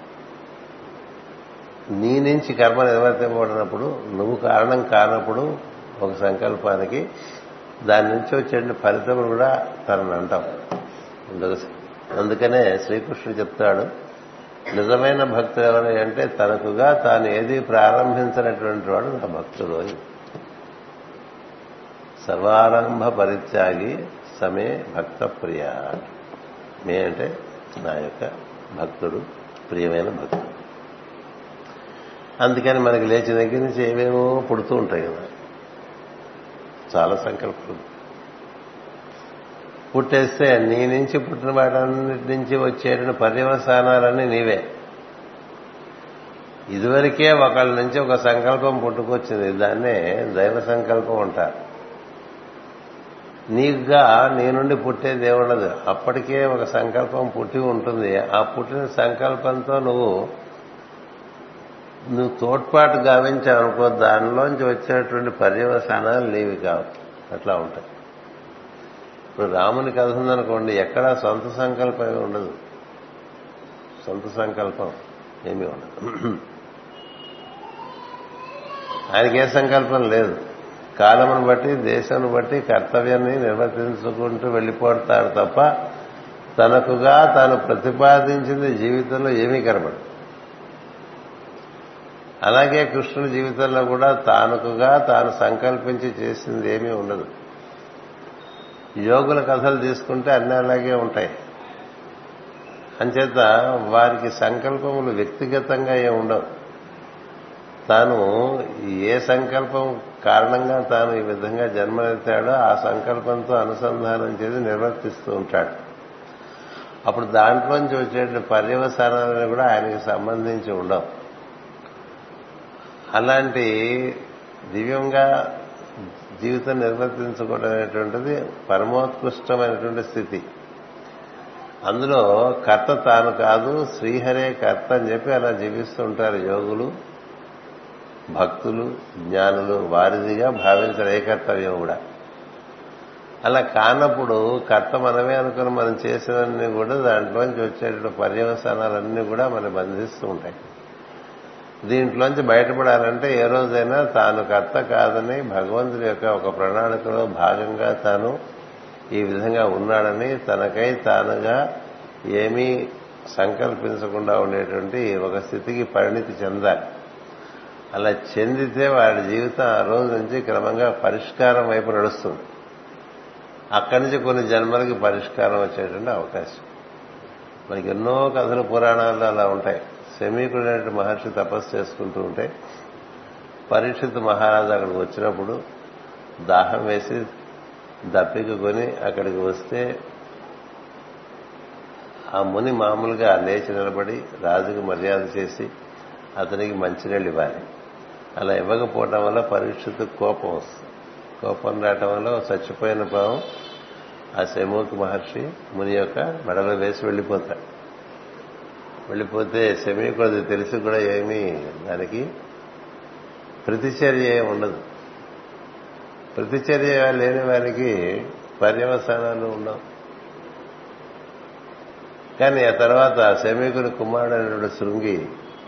నీ నుంచి కర్మ నిర్వర్తింపబడినప్పుడు నువ్వు కారణం కానప్పుడు ఒక సంకల్పానికి దాని నుంచి వచ్చే ఫలితములు కూడా తనని అంటాం అందుకనే శ్రీకృష్ణుడు చెప్తాడు నిజమైన భక్తుడు ఎవరు అంటే తనకుగా తాను ఏది ప్రారంభించినటువంటి వాడు నా భక్తుడు సర్వారంభ పరిత్యాగి సమే భక్త ప్రియ మే అంటే నా యొక్క భక్తుడు ప్రియమైన భక్తుడు అందుకని మనకి లేచిన దగ్గర నుంచి ఏమేమో పుడుతూ ఉంటాయి కదా చాలా సంకల్పాలు పుట్టేస్తే నీ నుంచి పుట్టిన వాటన్నిటి నుంచి వచ్చేటువంటి పర్యవసానాలన్నీ నీవే ఇదివరకే ఒకళ్ళ నుంచి ఒక సంకల్పం పుట్టుకొచ్చింది దాన్నే దైవ సంకల్పం అంటారు నీకుగా నీ నుండి పుట్టేది ఏముండదు అప్పటికే ఒక సంకల్పం పుట్టి ఉంటుంది ఆ పుట్టిన సంకల్పంతో నువ్వు నువ్వు తోడ్పాటు గావించావు అనుకో దానిలోంచి వచ్చేటువంటి పర్యవసానాలు నీవి కావు అట్లా ఉంటాయి ఇప్పుడు రాముని కథ ఉందనుకోండి ఎక్కడా సొంత సంకల్పం ఉండదు సొంత సంకల్పం ఏమీ ఉండదు ఆయనకి ఏ సంకల్పం లేదు కాలమును బట్టి దేశాన్ని బట్టి కర్తవ్యాన్ని నిర్వర్తించుకుంటూ వెళ్ళిపోతాడు తప్ప తనకుగా తాను ప్రతిపాదించింది జీవితంలో ఏమీ కనబడదు అలాగే కృష్ణుడి జీవితంలో కూడా తానుకుగా తాను సంకల్పించి చేసింది ఏమీ ఉండదు యోగుల కథలు తీసుకుంటే అన్నీ అలాగే ఉంటాయి అంచేత వారికి సంకల్పములు వ్యక్తిగతంగా ఏమి ఉండవు తాను ఏ సంకల్పం కారణంగా తాను ఈ విధంగా జన్మనెత్తాడో ఆ సంకల్పంతో అనుసంధానం చేసి నిర్వర్తిస్తూ ఉంటాడు అప్పుడు దాంట్లోంచి వచ్చే పర్యవసానాలను కూడా ఆయనకి సంబంధించి ఉండవు అలాంటి దివ్యంగా జీవితం నిర్వర్తించుకోవడం అనేటువంటిది పరమోత్కృష్టమైనటువంటి స్థితి అందులో కర్త తాను కాదు శ్రీహరే కర్త అని చెప్పి అలా జీవిస్తూ ఉంటారు యోగులు భక్తులు జ్ఞానులు వారిదిగా భావించడం ఏ కర్తవ్యం కూడా అలా కానప్పుడు కర్త మనమే అనుకుని మనం చేసినవన్నీ కూడా దాంట్లోంచి వచ్చేటువంటి పర్యవసానాలన్నీ కూడా మనం బంధిస్తూ ఉంటాయి దీంట్లోంచి బయటపడాలంటే ఏ రోజైనా తాను కర్త కాదని భగవంతుడి యొక్క ఒక ప్రణాళికలో భాగంగా తాను ఈ విధంగా ఉన్నాడని తనకై తానుగా ఏమీ సంకల్పించకుండా ఉండేటువంటి ఒక స్థితికి పరిణితి చెందాలి అలా చెందితే వాడి జీవితం ఆ రోజు నుంచి క్రమంగా పరిష్కారం వైపు నడుస్తుంది అక్కడి నుంచి కొన్ని జన్మలకి పరిష్కారం వచ్చేటువంటి అవకాశం మనకి ఎన్నో కథలు పురాణాల్లో అలా ఉంటాయి శమీకుడైన మహర్షి తపస్సు చేసుకుంటూ ఉంటే పరీక్షిత్ మహారాజు అక్కడికి వచ్చినప్పుడు దాహం వేసి దప్పిక కొని అక్కడికి వస్తే ఆ ముని మామూలుగా లేచి నిలబడి రాజుకు మర్యాద చేసి అతనికి మంచినీళ్ళు ఇవ్వాలి అలా ఇవ్వకపోవటం వల్ల పరీక్షిత్ కోపం వస్తుంది కోపం రావటం వల్ల చచ్చిపోయిన పావం ఆ శమూక్ మహర్షి ముని యొక్క మెడలో వేసి వెళ్ళిపోతాడు వెళ్ళిపోతే శమీకుడు తెలిసి కూడా ఏమీ దానికి ప్రతిచర్య ఉండదు ప్రతిచర్య లేని వారికి పర్యవసానాలు ఉండవు కానీ ఆ తర్వాత శమీకుని కుమారుడు అనేటువంటి శృంగి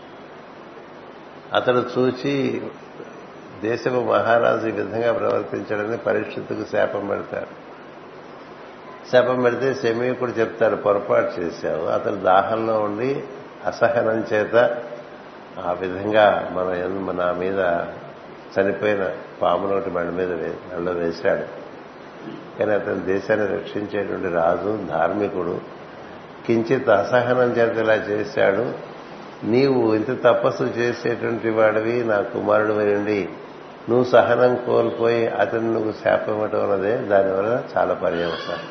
అతడు చూచి దేశపు మహారాజు ఈ విధంగా ప్రవర్తించడని పరీక్షిత్తుకు శాపం పెడతాడు శాపం పెడితే శమీకుడు చెప్తాడు పొరపాటు చేశావు అతను దాహంలో ఉండి అసహనం చేత ఆ విధంగా మన ఎందు- మన మీద చనిపోయిన పామును ఒకటి మన మీద వే- మెడలో వేశాడు కానీ అతను దేశాన్ని రక్షించేటువంటి రాజు ధార్మికుడు కించిత్ అసహనం చేత ఇలా చేశాడు నీవు ఇంత తపస్సు చేసేటువంటి వాడివి నా కుమారుడు ఉండి నువ్వు సహనం కోల్పోయి అతను నువ్వు శాపం ఇవ్వటం అన్నదే దానివల్ల చాలా పర్యవసానం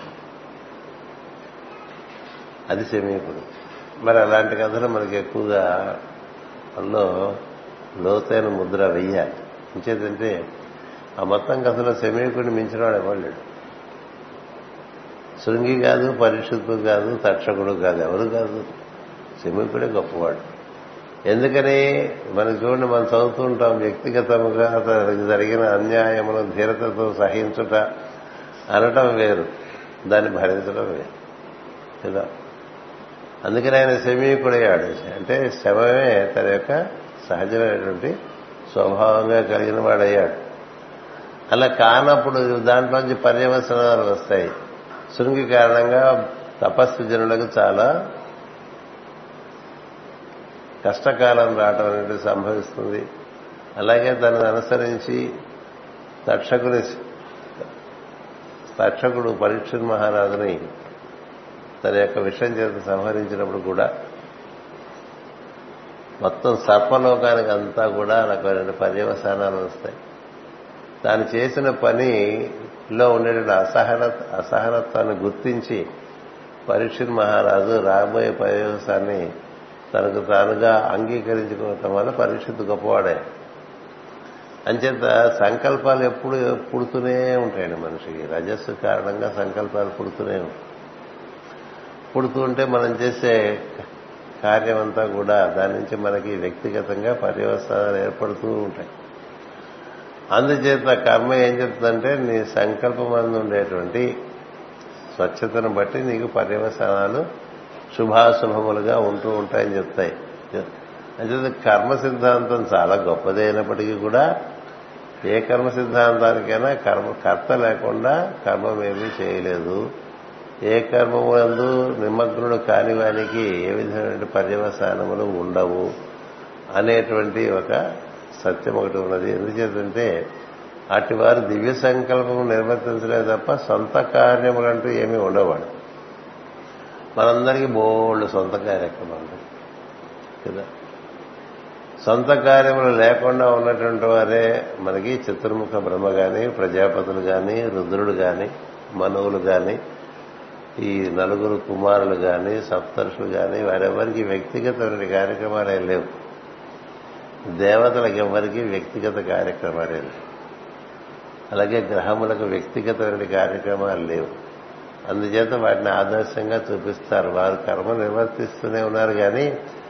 అది సమీపుడు మరి అలాంటి కథలు మనకి ఎక్కువగా అందులో లోతైన ముద్ర వెయ్యాలి ఇంచేదంటే ఆ మొత్తం కథలో సమీకుడిని మించిన వాడు ఎవరు శృంగి కాదు పరిశుద్ధు కాదు తక్షకుడు కాదు ఎవరు కాదు సమీకుడే గొప్పవాడు ఎందుకని మనకి చూడండి మనం చదువుతూ ఉంటాం వ్యక్తిగతముగా అతనికి జరిగిన అన్యాయమును ధీరతతో సహించుట అనటం వేరు దాన్ని భరించడం వేరు కదా అందుకని ఆయన శమీకుడయ్యాడు అంటే శవమే తన యొక్క సహజమైనటువంటి స్వభావంగా కలిగిన వాడయ్యాడు అలా కానప్పుడు దాంట్లోంచి పర్యవసనాలు వస్తాయి శృంగి కారణంగా తపస్సు జనులకు చాలా కష్టకాలం రావటం అనేది సంభవిస్తుంది అలాగే తనను అనుసరించి తక్షకుని తక్షకుడు పరీక్ష మహారాజుని తన యొక్క విషయం చేత సంహరించినప్పుడు కూడా మొత్తం సర్పలోకానికి అంతా కూడా రకమైన పర్యవసానాలు వస్తాయి తాను చేసిన పనిలో ఉండేటువంటి అసహన అసహనత్వాన్ని గుర్తించి పరీక్ష మహారాజు రాబోయే పర్యవసాన్ని తనకు తానుగా అంగీకరించుకోవటం వల్ల పరీక్షిత్ గొప్పవాడే అంచేత సంకల్పాలు ఎప్పుడు పుడుతూనే ఉంటాయండి మనిషికి రజస్సు కారణంగా సంకల్పాలు పుడుతూనే ఉంటాయి పుడుతూ ఉంటే మనం చేసే కార్యం అంతా కూడా దాని నుంచి మనకి వ్యక్తిగతంగా పర్యవసానాలు ఏర్పడుతూ ఉంటాయి అందుచేత కర్మ ఏం చెప్తుందంటే నీ సంకల్పం అందు ఉండేటువంటి స్వచ్ఛతను బట్టి నీకు పర్యవసానాలు శుభాశుభములుగా ఉంటూ ఉంటాయని చెప్తాయి అంచేత కర్మ సిద్ధాంతం చాలా గొప్పది అయినప్పటికీ కూడా ఏ కర్మ సిద్ధాంతానికైనా కర్మ కర్త లేకుండా కర్మమేమీ చేయలేదు ఏ కర్మములందు నిమగ్నుడు కాని వానికి ఏ విధమైన పర్యవసానములు ఉండవు అనేటువంటి ఒక సత్యం ఒకటి ఉన్నది ఎందుచేతంటే అటు వారు దివ్య సంకల్పం నిర్వర్తించలేదు తప్ప సొంత కార్యములంటూ ఏమీ ఉండవాడు మనందరికీ బోల్డ్ సొంత కార్యక్రమాలు కదా సొంత కార్యములు లేకుండా ఉన్నటువంటి వారే మనకి చతుర్ముఖ బ్రహ్మ గాని ప్రజాపతులు గాని రుద్రుడు గాని మనువులు గాని ఈ నలుగురు కుమారులు గాని సప్తర్షులు గాని వారెవరికి వ్యక్తిగతమైన కార్యక్రమాలే లేవు దేవతలకు ఎవరికి వ్యక్తిగత కార్యక్రమాలే లేవు అలాగే గ్రహములకు వ్యక్తిగతమైన కార్యక్రమాలు లేవు అందుచేత వాటిని ఆదర్శంగా చూపిస్తారు వారు కర్మ నిర్వర్తిస్తూనే ఉన్నారు కానీ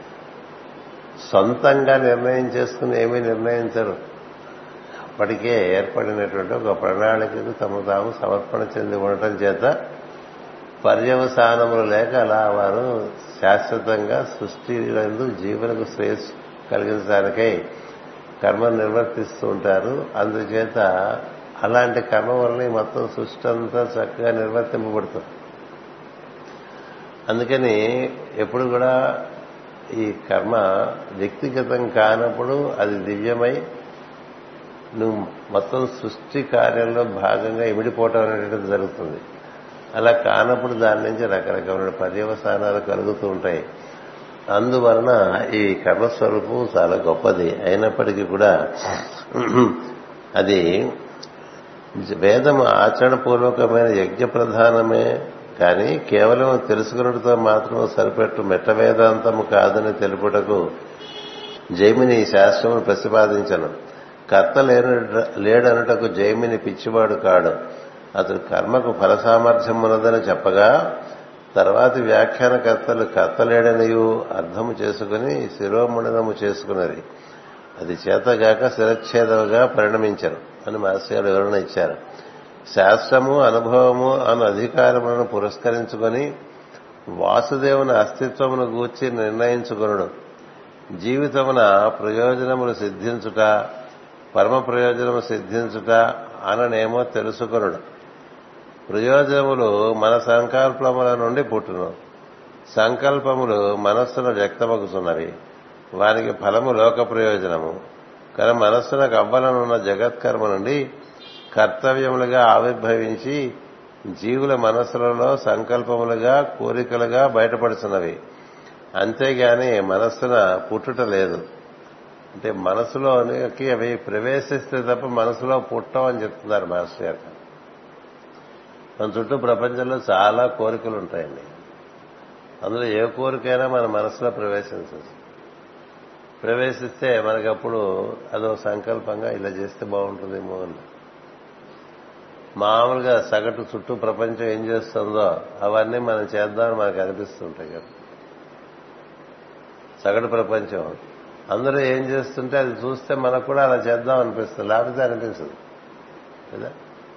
సొంతంగా నిర్ణయం చేసుకుని ఏమీ నిర్ణయించరు అప్పటికే ఏర్పడినటువంటి ఒక ప్రణాళికకు తమ తాము సమర్పణ చెంది ఉండటం చేత పర్యవసానములు లేక అలా వారు శాశ్వతంగా సృష్టిలందు జీవులకు శ్రేయస్సు కలిగించడానికై కర్మ నిర్వర్తిస్తూ ఉంటారు అందుచేత అలాంటి కర్మ వల్ల ఈ మొత్తం సృష్టి అంతా చక్కగా నిర్వర్తింపబడుతుంది అందుకని ఎప్పుడు కూడా ఈ కర్మ వ్యక్తిగతం కానప్పుడు అది దివ్యమై నువ్వు మొత్తం సృష్టి కార్యంలో భాగంగా ఇమిడిపోవటం అనేటువంటిది జరుగుతుంది అలా కానప్పుడు దాని నుంచి రకరకమైన పర్యవసానాలు కలుగుతూ ఉంటాయి అందువలన ఈ కర్మస్వరూపం చాలా గొప్పది అయినప్పటికీ కూడా అది వేదం ఆచరణపూర్వకమైన యజ్ఞ ప్రధానమే కానీ కేవలం తెలుసుకున్నట్టుతో మాత్రం సరిపెట్టు మెట్ట వేదాంతము కాదని తెలుపుటకు జైమిని ఈ శాస్త్రమును ప్రతిపాదించను కర్త లేడనుటకు జైమిని పిచ్చివాడు కాడు అతడు కర్మకు ఫల సామర్థ్యం ఉన్నదని చెప్పగా తర్వాతి వ్యాఖ్యానకర్తలు కర్తలేడనియు అర్థము చేసుకుని శిరోముండనము చేసుకున్నది అది చేతగాక శిరచ్ఛేదముగా పరిణమించరు అని మాస్టర్ గారు వివరణ ఇచ్చారు శాస్త్రము అనుభవము అను అధికారములను పురస్కరించుకొని వాసుదేవుని అస్తిత్వమును గూర్చి నిర్ణయించుకొనడు జీవితమున ప్రయోజనములు సిద్ధించుట పరమ ప్రయోజనము సిద్ధించుట అననేమో తెలుసుకొనడు ప్రయోజనములు మన సంకల్పముల నుండి పుట్టును సంకల్పములు మనస్సును వ్యక్తమగుతున్నవి వానికి ఫలము లోక ప్రయోజనము కానీ మనస్సునకు అవ్వలనున్న జగత్కర్మ నుండి కర్తవ్యములుగా ఆవిర్భవించి జీవుల మనస్సులలో సంకల్పములుగా కోరికలుగా బయటపడుతున్నవి అంతేగాని మనస్సున పుట్టుట లేదు అంటే మనసులోకి అవి ప్రవేశిస్తే తప్ప మనసులో పుట్టమని చెప్తున్నారు మాస్టర్ గారు మన చుట్టూ ప్రపంచంలో చాలా కోరికలు ఉంటాయండి అందులో ఏ కోరికైనా మన మనసులో ప్రవేశించవచ్చు ప్రవేశిస్తే మనకప్పుడు అదో సంకల్పంగా ఇలా చేస్తే బాగుంటుందేమో అని మామూలుగా సగటు చుట్టూ ప్రపంచం ఏం చేస్తుందో అవన్నీ మనం చేద్దామని మనకు అనిపిస్తుంటాయి కదా సగటు ప్రపంచం అందరూ ఏం చేస్తుంటే అది చూస్తే మనకు కూడా అలా చేద్దాం అనిపిస్తుంది లేకపోతే అనిపించదు కదా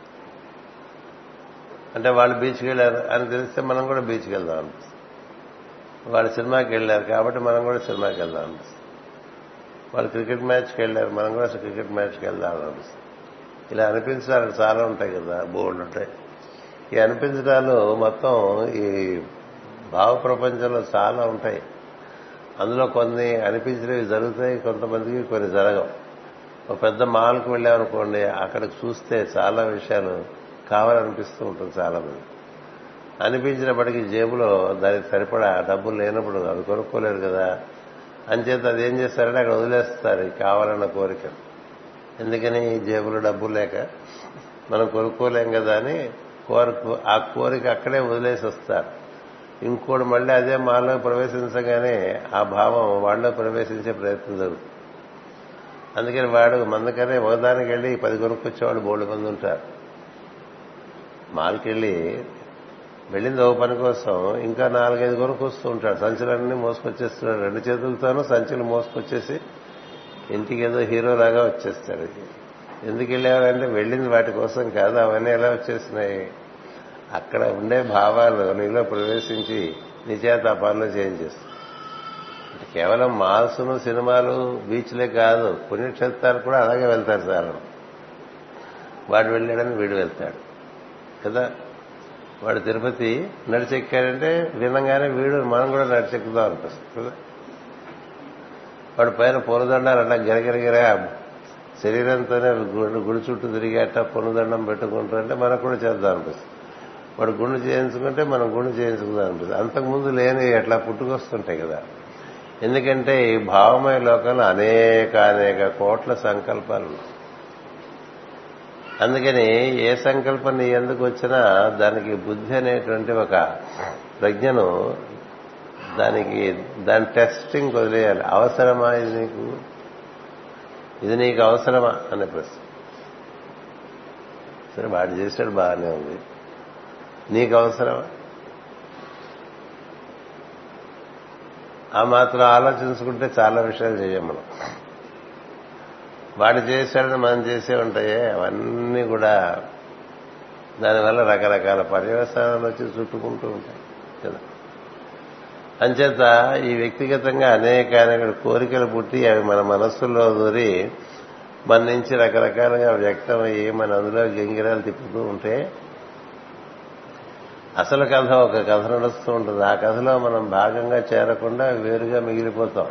అంటే వాళ్ళు బీచ్కి వెళ్ళారు అని తెలిస్తే మనం కూడా బీచ్కి వెళ్దాం అనిపిస్తుంది వాళ్ళు సినిమాకి వెళ్ళారు కాబట్టి మనం కూడా సినిమాకి వెళ్దాం అనిపిస్తుంది వాళ్ళు క్రికెట్ మ్యాచ్కి వెళ్ళారు మనం కూడా క్రికెట్ మ్యాచ్కి వెళ్దాం అనిపిస్తుంది ఇలా అనిపించడానికి చాలా ఉంటాయి కదా బోర్డు ఉంటాయి ఈ అనిపించడాలు మొత్తం ఈ భావ ప్రపంచంలో చాలా ఉంటాయి అందులో కొన్ని అనిపించినవి జరుగుతాయి కొంతమందికి కొన్ని జరగవు ఒక పెద్ద మాల్కి వెళ్ళామనుకోండి అక్కడికి చూస్తే చాలా విషయాలు కావాలనిపిస్తూ ఉంటుంది చాలా మంది అనిపించినప్పటికీ జేబులో దానికి సరిపడా డబ్బులు లేనప్పుడు అది కొనుక్కోలేరు కదా అంచేత అది ఏం చేస్తారంటే అక్కడ వదిలేస్తారు కావాలన్న కోరిక ఎందుకని జేబులో డబ్బులు లేక మనం కొనుక్కోలేం కదా అని కోరిక ఆ కోరిక అక్కడే వదిలేసి వస్తారు ఇంకోటి మళ్ళీ అదే మాలో ప్రవేశించగానే ఆ భావం వాళ్ళలో ప్రవేశించే ప్రయత్నం జరుగుతుంది అందుకని వాడు మందకనే ఒకదానికి వెళ్ళి పది కొనుక్కొచ్చేవాడు బోల్డ్ మంది ఉంటారు మాల్కి వెళ్ళి వెళ్ళింది ఓ పని కోసం ఇంకా నాలుగైదు కొనుక్కొస్తూ ఉంటాడు సంచులన్నీ మోసుకొచ్చేస్తున్నాడు రెండు చేతులతోనూ సంచులు మోసుకొచ్చేసి ఇంటికి ఏదో హీరోలాగా వచ్చేస్తాడు ఎందుకు వెళ్ళేవారంటే వెళ్ళింది వాటి కోసం కాదు అవన్నీ ఎలా వచ్చేసినాయి అక్కడ ఉండే భావాలు నీలో ప్రవేశించి నీ చేత ఆ పనులు చేయించేస్తాయి కేవలం మాల్స్ను సినిమాలు బీచ్లే కాదు పుణ్యక్షేత్రాలు కూడా అలాగే వెళ్తారు చాలా వాడు వెళ్ళాడని వీడు వెళ్తాడు కదా వాడు తిరుపతి నడిచెక్కాడంటే వినంగానే వీడు మనం కూడా నడిచెక్కుదాం అనిపిస్తుంది కదా వాడు పైన పొనుదండాలు అట్లా గిరగిరగిరా శరీరంతోనే గుడి చుట్టూ తిరిగేట పొనుదండం పెట్టుకుంటుంటే మనకు కూడా చేద్దాం అనిపిస్తుంది వాడు గుండు చేయించుకుంటే మనం గుండు చేయించుకుందాం అనిపిస్తుంది అంతకుముందు లేని ఎట్లా పుట్టుకొస్తుంటాయి కదా ఎందుకంటే ఈ భావమయ లోకంలో అనేక అనేక కోట్ల సంకల్పాలు ఉన్నాయి అందుకని ఏ సంకల్పం నీ ఎందుకు వచ్చినా దానికి బుద్ధి అనేటువంటి ఒక ప్రజ్ఞను దానికి దాని టెస్టింగ్ వదిలేయాలి అవసరమా ఇది నీకు ఇది నీకు అవసరమా అనే ప్రశ్న సరే వాడు చేశాడు బాగానే ఉంది నీకు అవసరమా ఆ మాత్రం ఆలోచించుకుంటే చాలా విషయాలు చేయం మనం వాడు చేశాడని మనం చేసే ఉంటాయే అవన్నీ కూడా దానివల్ల రకరకాల పర్యవసానాలు వచ్చి చుట్టుకుంటూ ఉంటాయి కదా అంచేత ఈ వ్యక్తిగతంగా అనేక అనేక కోరికలు పుట్టి అవి మన మనస్సుల్లో దూరి మన నుంచి రకరకాలుగా వ్యక్తమయ్యి మన అందులో గింగిరాలు తిప్పుతూ ఉంటే అసలు కథ ఒక కథ నడుస్తూ ఉంటుంది ఆ కథలో మనం భాగంగా చేరకుండా వేరుగా మిగిలిపోతాం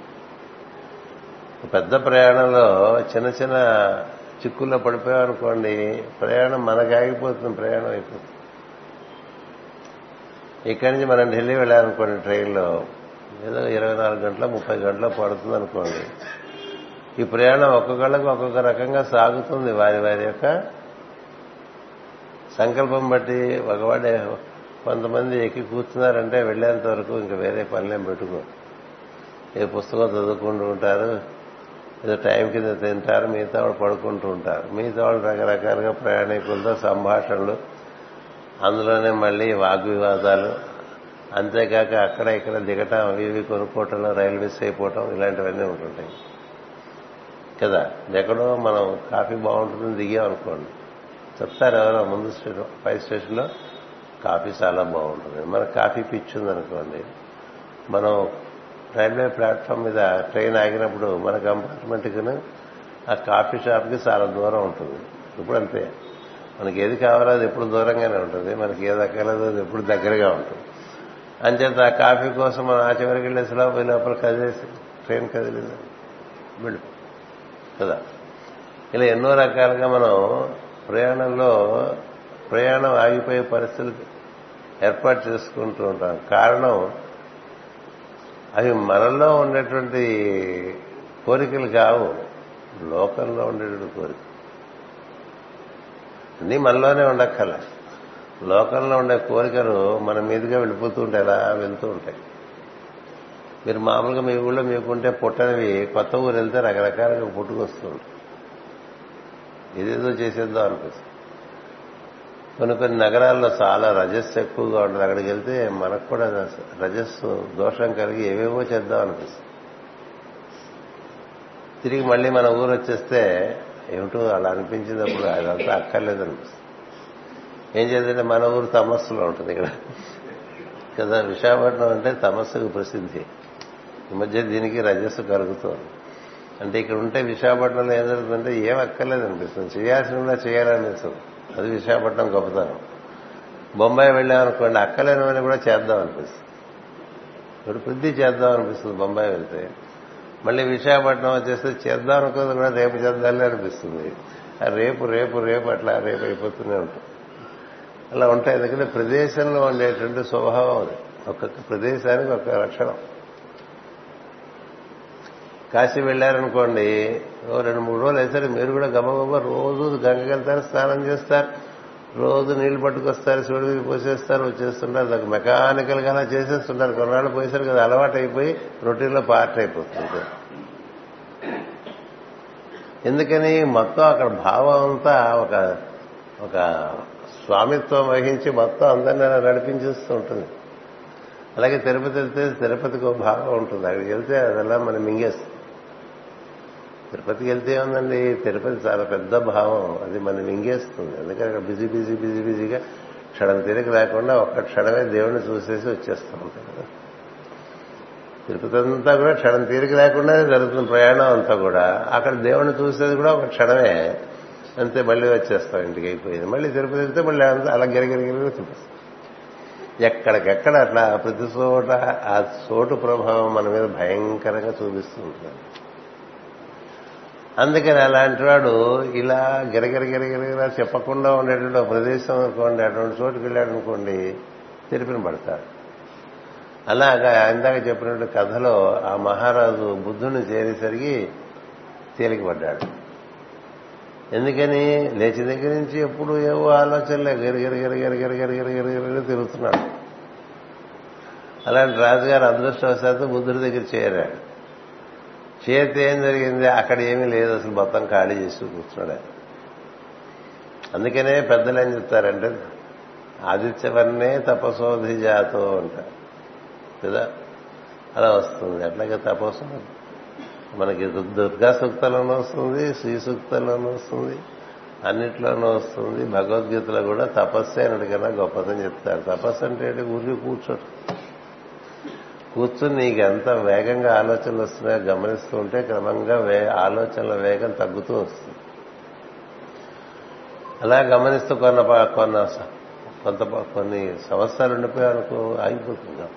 పెద్ద ప్రయాణంలో చిన్న చిన్న చిక్కుల్లో పడిపోయామనుకోండి ప్రయాణం మనకు ఆగిపోతుంది ప్రయాణం అయిపోతుంది ఇక్కడి నుంచి మనం ఢిల్లీ వెళ్ళాలనుకోండి ట్రైన్లో ఏదో ఇరవై నాలుగు గంటల ముప్పై గంటల పడుతుంది అనుకోండి ఈ ప్రయాణం ఒక్కొక్కళ్ళకి ఒక్కొక్క రకంగా సాగుతుంది వారి వారి యొక్క సంకల్పం బట్టి ఒకవాడే కొంతమంది ఎక్కి కూర్చున్నారంటే వెళ్లేంత వరకు ఇంకా వేరే పనులేం పెట్టుకో ఏ పుస్తకం చదువుకుంటూ ఉంటారు ఏదో టైం కింద తింటారు మిగతా వాళ్ళు పడుకుంటూ ఉంటారు మిగతా వాళ్ళు రకరకాలుగా ప్రయాణికులతో సంభాషణలు అందులోనే మళ్ళీ వాగ్వివాదాలు అంతేకాక అక్కడ ఇక్కడ దిగటం అవి ఇవి కొనుక్కోవటంలో రైలు మిస్ అయిపోవటం ఇలాంటివన్నీ ఉంటుంటాయి కదా ఎక్కడో మనం కాఫీ బాగుంటుందని దిగామనుకోండి చెప్తారు ఎవరో ముందు స్టేషన్ పై స్టేషన్లో కాఫీ చాలా బాగుంటుంది మన కాఫీ పిచ్చి ఉందనుకోండి మనం రైల్వే ప్లాట్ఫామ్ మీద ట్రైన్ ఆగినప్పుడు మన కంపార్ట్మెంట్కి ఆ కాఫీ షాప్కి చాలా దూరం ఉంటుంది ఇప్పుడు అంతే మనకి ఏది కావాలో అది ఎప్పుడు దూరంగానే ఉంటుంది మనకి ఏది అక్కర్లేదో అది ఎప్పుడు దగ్గరగా ఉంటుంది అంచేత ఆ కాఫీ కోసం మనం ఆ చివరికి వెళ్ళేసి లోపల లోపల కదిలేసి ట్రైన్ కదిలేదు వెళ్ళి కదా ఇలా ఎన్నో రకాలుగా మనం ప్రయాణంలో ప్రయాణం ఆగిపోయే పరిస్థితులు ఏర్పాటు చేసుకుంటూ ఉంటాం కారణం అవి మనలో ఉండేటువంటి కోరికలు కావు లోకంలో ఉండేటువంటి కోరిక అన్నీ మనలోనే ఉండక్కల లోకంలో ఉండే కోరికలు మన మీదుగా వెళ్ళిపోతూ ఉంటాయి అలా వెళ్తూ ఉంటాయి మీరు మామూలుగా మీ ఊళ్ళో మీకుంటే పుట్టనివి కొత్త ఊరు వెళ్తే రకరకాలుగా పుట్టుకొస్తూ ఉంటాయి ఇదేదో చేసేద్దాం అనిపిస్తుంది కొన్ని కొన్ని నగరాల్లో చాలా రజస్సు ఎక్కువగా ఉంటుంది అక్కడికి వెళ్తే మనకు కూడా రజస్సు దోషం కలిగి ఏవేవో చేద్దాం అనిపిస్తుంది తిరిగి మళ్ళీ మన ఊరు వచ్చేస్తే ఏమిటో అలా అనిపించినప్పుడు అదంతా అక్కర్లేదు అనిపిస్తుంది ఏం చేద్దంటే మన ఊరు తమస్సులో ఉంటుంది ఇక్కడ కదా విశాఖపట్నం అంటే తమస్సుకు ప్రసిద్ధి ఈ మధ్య దీనికి రజస్సు కలుగుతోంది అంటే ఇక్కడ ఉంటే విశాఖపట్నంలో ఏం జరుగుతుందంటే ఏం అక్కర్లేదు అనిపిస్తుంది చేయాల్సిన చేయాలనిపిస్తుంది అది విశాఖపట్నం గొప్పతనం బొంబాయి వెళ్ళామనుకోండి అక్కలేనివని కూడా చేద్దాం అనిపిస్తుంది ఇప్పుడు వృద్ధి చేద్దాం అనిపిస్తుంది బొంబాయి వెళ్తే మళ్ళీ విశాఖపట్నం వచ్చేస్తే చేద్దాం అనుకోదు కూడా రేపు చేద్దామని అనిపిస్తుంది రేపు రేపు రేపు అట్లా రేపు అయిపోతూనే ఉంటుంది అలా ఉంటాయి ఎందుకంటే ప్రదేశంలో ఉండేటువంటి స్వభావం అది ఒక్కొక్క ప్రదేశానికి ఒక లక్షణం కాశీ వెళ్ళారనుకోండి ఓ రెండు మూడు రోజులు వేసరి మీరు కూడా గమగమ్మ రోజు గంగకి వెళ్తారు స్నానం చేస్తారు రోజు నీళ్లు పట్టుకొస్తారు శివుడికి పోసేస్తారు వచ్చేస్తుంటారు దానికి మెకానికల్ గా అలా చేసేస్తుంటారు కొన్నాళ్ళు పోయేసరికి అది అలవాటు అయిపోయి రొటీన్లో పార్ట్ అయిపోతుంది ఎందుకని మొత్తం అక్కడ భావం అంతా ఒక ఒక స్వామిత్వం వహించి మొత్తం అందరినీ అలా నడిపించేస్తూ ఉంటుంది అలాగే తిరుపతి వెళ్తే తిరుపతికి ఒక భావం ఉంటుంది అక్కడికి వెళ్తే అదెలా మనం మింగేస్తుంది తిరుపతికి వెళ్తే ఏముందండి తిరుపతి చాలా పెద్ద భావం అది మనం మింగేస్తుంది అందుకని అక్కడ బిజీ బిజీ బిజీ బిజీగా క్షణం తిరిగి లేకుండా ఒక్క క్షణమే దేవుణ్ణి చూసేసి వచ్చేస్తూ ఉంటాం కదా తిరుపతి అంతా కూడా క్షణం తీరిక లేకుండానే జరుగుతుంది ప్రయాణం అంతా కూడా అక్కడ దేవుణ్ణి చూసేది కూడా ఒక క్షణమే అంతే మళ్ళీ వచ్చేస్తాం ఇంటికి అయిపోయింది మళ్ళీ తిరుపతి వెళ్తే మళ్ళీ అంతా అలా గిరగిరగిరిగా చూపిస్తాం ఎక్కడికెక్కడ అట్లా ప్రతి చోట ఆ చోటు ప్రభావం మన మీద భయంకరంగా చూపిస్తూ ఉంటుంది అందుకని అలాంటి వాడు ఇలా గిరగిర గిరగిరగిర చెప్పకుండా ఉండేటువంటి ఒక ప్రదేశం అనుకోండి అటువంటి చోటుకి వెళ్ళాడు అనుకోండి తిరిపిన పడతాడు అలాగా ఇందాక చెప్పినట్టు కథలో ఆ మహారాజు బుద్ధుని చేరేసరికి తేలికపడ్డాడు ఎందుకని లేచి దగ్గర నుంచి ఎప్పుడు ఏవో ఆలోచనలే గిరిగిర గిరిగిర గిరిగిర గిరిగిర గిరిగిర తిరుగుతున్నాడు అలాంటి రాజుగారు అదృష్టవశాత్తు బుద్ధుడి దగ్గర చేరాడు చేరితే ఏం జరిగింది అక్కడ ఏమీ లేదు అసలు మొత్తం ఖాళీ చేస్తూ కూర్చున్నాడు అందుకనే పెద్దలు ఏం చెప్తారంటే ఆదిత్యవర్ణే తపసోధి జాతో అంటారు కదా అలా వస్తుంది అట్లాగే తపస్సు మనకి దుర్గా సూక్తలోనూ వస్తుంది శ్రీ సూక్తలోనూ వస్తుంది అన్నిట్లోనూ వస్తుంది భగవద్గీతలో కూడా తపస్సే అన్నటికన్నా గొప్పదని చెప్తారు తపస్సు అంటే ఊరికి కూర్చోడు కూర్చుని నీకు ఎంత వేగంగా ఆలోచనలు వస్తున్నాయో గమనిస్తూ ఉంటే క్రమంగా వే ఆలోచనల వేగం తగ్గుతూ వస్తుంది అలా గమనిస్తూ కొన్న కొన్న కొంత కొన్ని సంవత్సరాలు ఉండిపోయానుకో ఆగిపోతుందా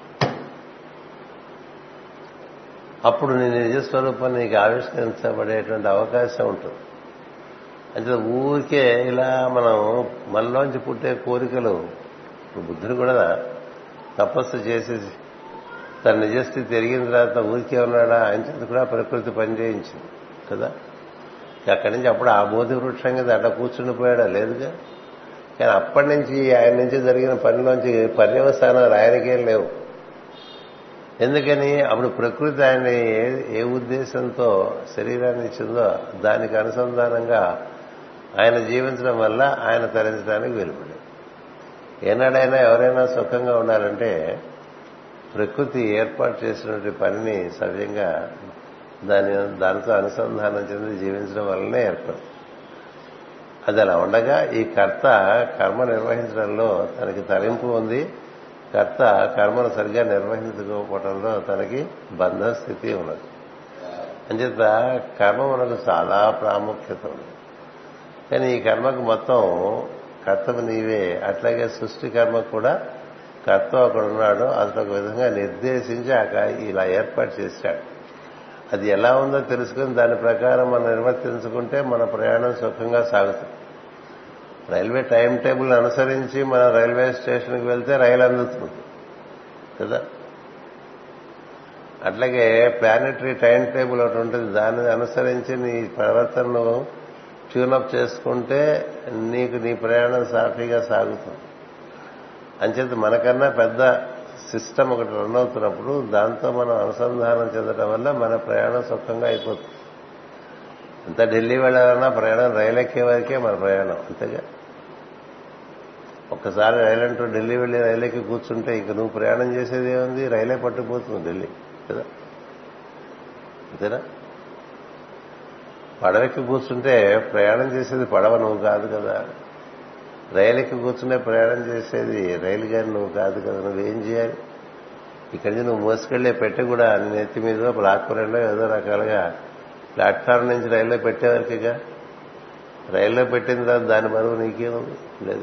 అప్పుడు నీ నిజస్వరూపం నీకు ఆవిష్కరించబడేటువంటి అవకాశం ఉంటుంది అంటే ఊరికే ఇలా మనం మనలోంచి పుట్టే కోరికలు ఇప్పుడు బుద్ధుడు కూడా తపస్సు చేసి తన నిజస్థితి ఎరిగిన తర్వాత ఊరికే ఉన్నాడా ఆయన చేత కూడా ప్రకృతి పనిచేయించింది కదా అక్కడి నుంచి అప్పుడు ఆ బోధి వృక్షం మీద అట్లా కూర్చుండిపోయాడా లేదుగా కానీ అప్పటి నుంచి ఆయన నుంచి జరిగిన పనిలోంచి పర్యవసానాలు ఆయనకేం లేవు ఎందుకని అప్పుడు ప్రకృతి ఆయన ఏ ఉద్దేశంతో శరీరాన్ని ఇచ్చిందో దానికి అనుసంధానంగా ఆయన జీవించడం వల్ల ఆయన తరించడానికి వెలుపడి ఏనాడైనా ఎవరైనా సుఖంగా ఉండాలంటే ప్రకృతి ఏర్పాటు చేసినటువంటి పనిని సవ్యంగా దాని దానితో అనుసంధానం చెంది జీవించడం వల్లనే ఏర్పడింది అది అలా ఉండగా ఈ కర్త కర్మ నిర్వహించడంలో తనకి తరింపు ఉంది కర్త కర్మను సరిగ్గా నిర్వహించుకోకపోవడంలో తనకి బంధ స్థితి ఉన్నది అంచేత కర్మ మనకు చాలా ప్రాముఖ్యత ఉంది కానీ ఈ కర్మకు మొత్తం కర్తవు నీవే అట్లాగే సృష్టి కర్మ కూడా కర్త ఒకడు ఉన్నాడు అతను ఒక విధంగా నిర్దేశించి ఇలా ఏర్పాటు చేశాడు అది ఎలా ఉందో తెలుసుకుని దాని ప్రకారం మనం నిర్వర్తించుకుంటే మన ప్రయాణం సుఖంగా సాగుతుంది రైల్వే టైం టేబుల్ అనుసరించి మన రైల్వే స్టేషన్కి వెళ్తే రైలు అందుతుంది కదా అట్లాగే ప్లానెటరీ టైం టేబుల్ ఒకటి ఉంటుంది దాన్ని అనుసరించి నీ ప్రవర్తనను ట్యూనప్ చేసుకుంటే నీకు నీ ప్రయాణం సాఫీగా సాగుతుంది అంచేత మనకన్నా పెద్ద సిస్టమ్ ఒకటి రన్ అవుతున్నప్పుడు దాంతో మనం అనుసంధానం చెందడం వల్ల మన ప్రయాణం సుఖంగా అయిపోతుంది ఎంత ఢిల్లీ వెళ్ళాలన్నా ప్రయాణం రైలు ఎక్కే వరకే మన ప్రయాణం అంతేగా ఒక్కసారి రైలు అంటూ ఢిల్లీ వెళ్ళి రైలు ఎక్కి కూర్చుంటే ఇక నువ్వు ప్రయాణం చేసేది ఏముంది రైలే పట్టుకుపోతుంది ఢిల్లీ కదా అంతేనా పడవెక్కి కూర్చుంటే ప్రయాణం చేసేది పడవ నువ్వు కాదు కదా రైలుకి కూర్చునే ప్రయాణం చేసేది రైలు గారి నువ్వు కాదు కదా నువ్వేం చేయాలి ఇక్కడి నుంచి నువ్వు మోసుకెళ్లే పెట్టె కూడా నీ నెత్తి మీద లాక్కురెండో ఏదో రకాలుగా ప్లాట్ఫామ్ నుంచి రైల్లో పెట్టేవరకుగా రైల్లో పెట్టిన తర్వాత దాని బరువు నీకేముంది లేదు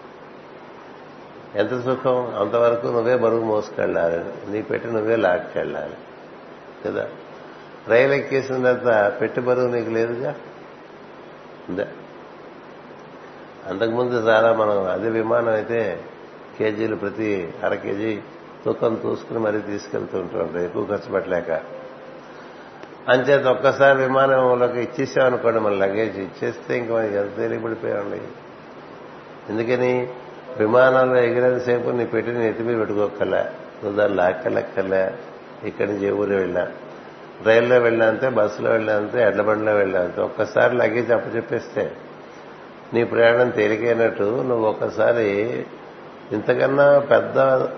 ఎంత సుఖం అంతవరకు నువ్వే బరువు మోసుకెళ్ళాలి నీ పెట్టి నువ్వే లాక్కెళ్ళాలి కదా రైలు ఎక్కేసిన తర్వాత పెట్టి బరువు నీకు లేదుగా ఉందా అంతకుముందు చాలా మనం అదే విమానం అయితే కేజీలు ప్రతి అర కేజీ తూకం చూసుకుని మరీ తీసుకెళ్తూ ఉంటాం ఎక్కువ ఖర్చు పెట్టలేక అంచేత ఒక్కసారి విమానంలోకి ఇచ్చేసామనుకోండి మన లగేజ్ ఇచ్చేస్తే ఇంక మనకి ఎంత తేలిపడిపోయామండి ఎందుకని విమానంలో ఎగిరేంతసేపు నీ పెట్టి నీ ఎత్తి మీద పెట్టుకోకలే నువ్వు దాన్ని లాక్కలెక్కలే ఇక్కడి నుంచి ఏ ఊరు వెళ్ళా రైల్లో వెళ్ళాంతే బస్సులో వెళ్ళాంతే ఎడ్లబండిలో వెళ్ళాంతే ఒక్కసారి లగేజ్ అప్పచెప్పేస్తే నీ ప్రయాణం తేలికైనట్టు నువ్వు ఒక్కసారి ఇంతకన్నా పెద్ద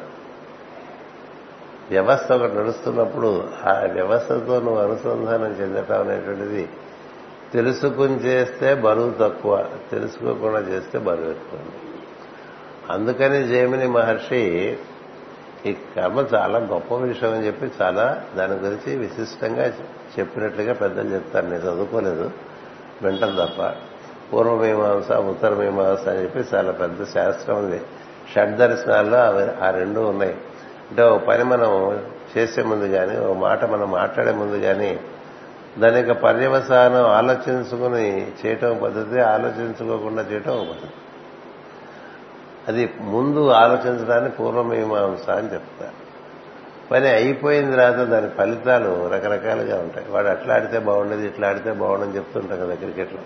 వ్యవస్థ ఒకటి నడుస్తున్నప్పుడు ఆ వ్యవస్థతో నువ్వు అనుసంధానం చెందటం అనేటువంటిది తెలుసుకుని చేస్తే బరువు తక్కువ తెలుసుకోకుండా చేస్తే బరువు ఎక్కువ అందుకని జైమిని మహర్షి ఈ కర్మ చాలా గొప్ప విషయం అని చెప్పి చాలా దాని గురించి విశిష్టంగా చెప్పినట్లుగా పెద్దలు చెప్తారు నేను చదువుకోలేదు వింటాం తప్ప పూర్వమీమాంస ఉత్తర మీమాంస అని చెప్పి చాలా పెద్ద శాస్త్రం ఉంది షడ్ దర్శనాల్లో ఆ రెండు ఉన్నాయి అంటే ఓ పని మనం చేసే ముందు కానీ ఓ మాట మనం మాట్లాడే ముందు కానీ దాని యొక్క పర్యవసానం ఆలోచించుకుని చేయటం పద్ధతి ఆలోచించుకోకుండా చేయటం ఒక పద్ధతి అది ముందు ఆలోచించడాన్ని పూర్వమీమాంస అని చెప్తారు పని అయిపోయిన తర్వాత దాని ఫలితాలు రకరకాలుగా ఉంటాయి వాడు అట్లా ఆడితే బాగుండేది ఇట్లా ఆడితే బాగుండని చెప్తుంటాం కదా క్రికెట్లో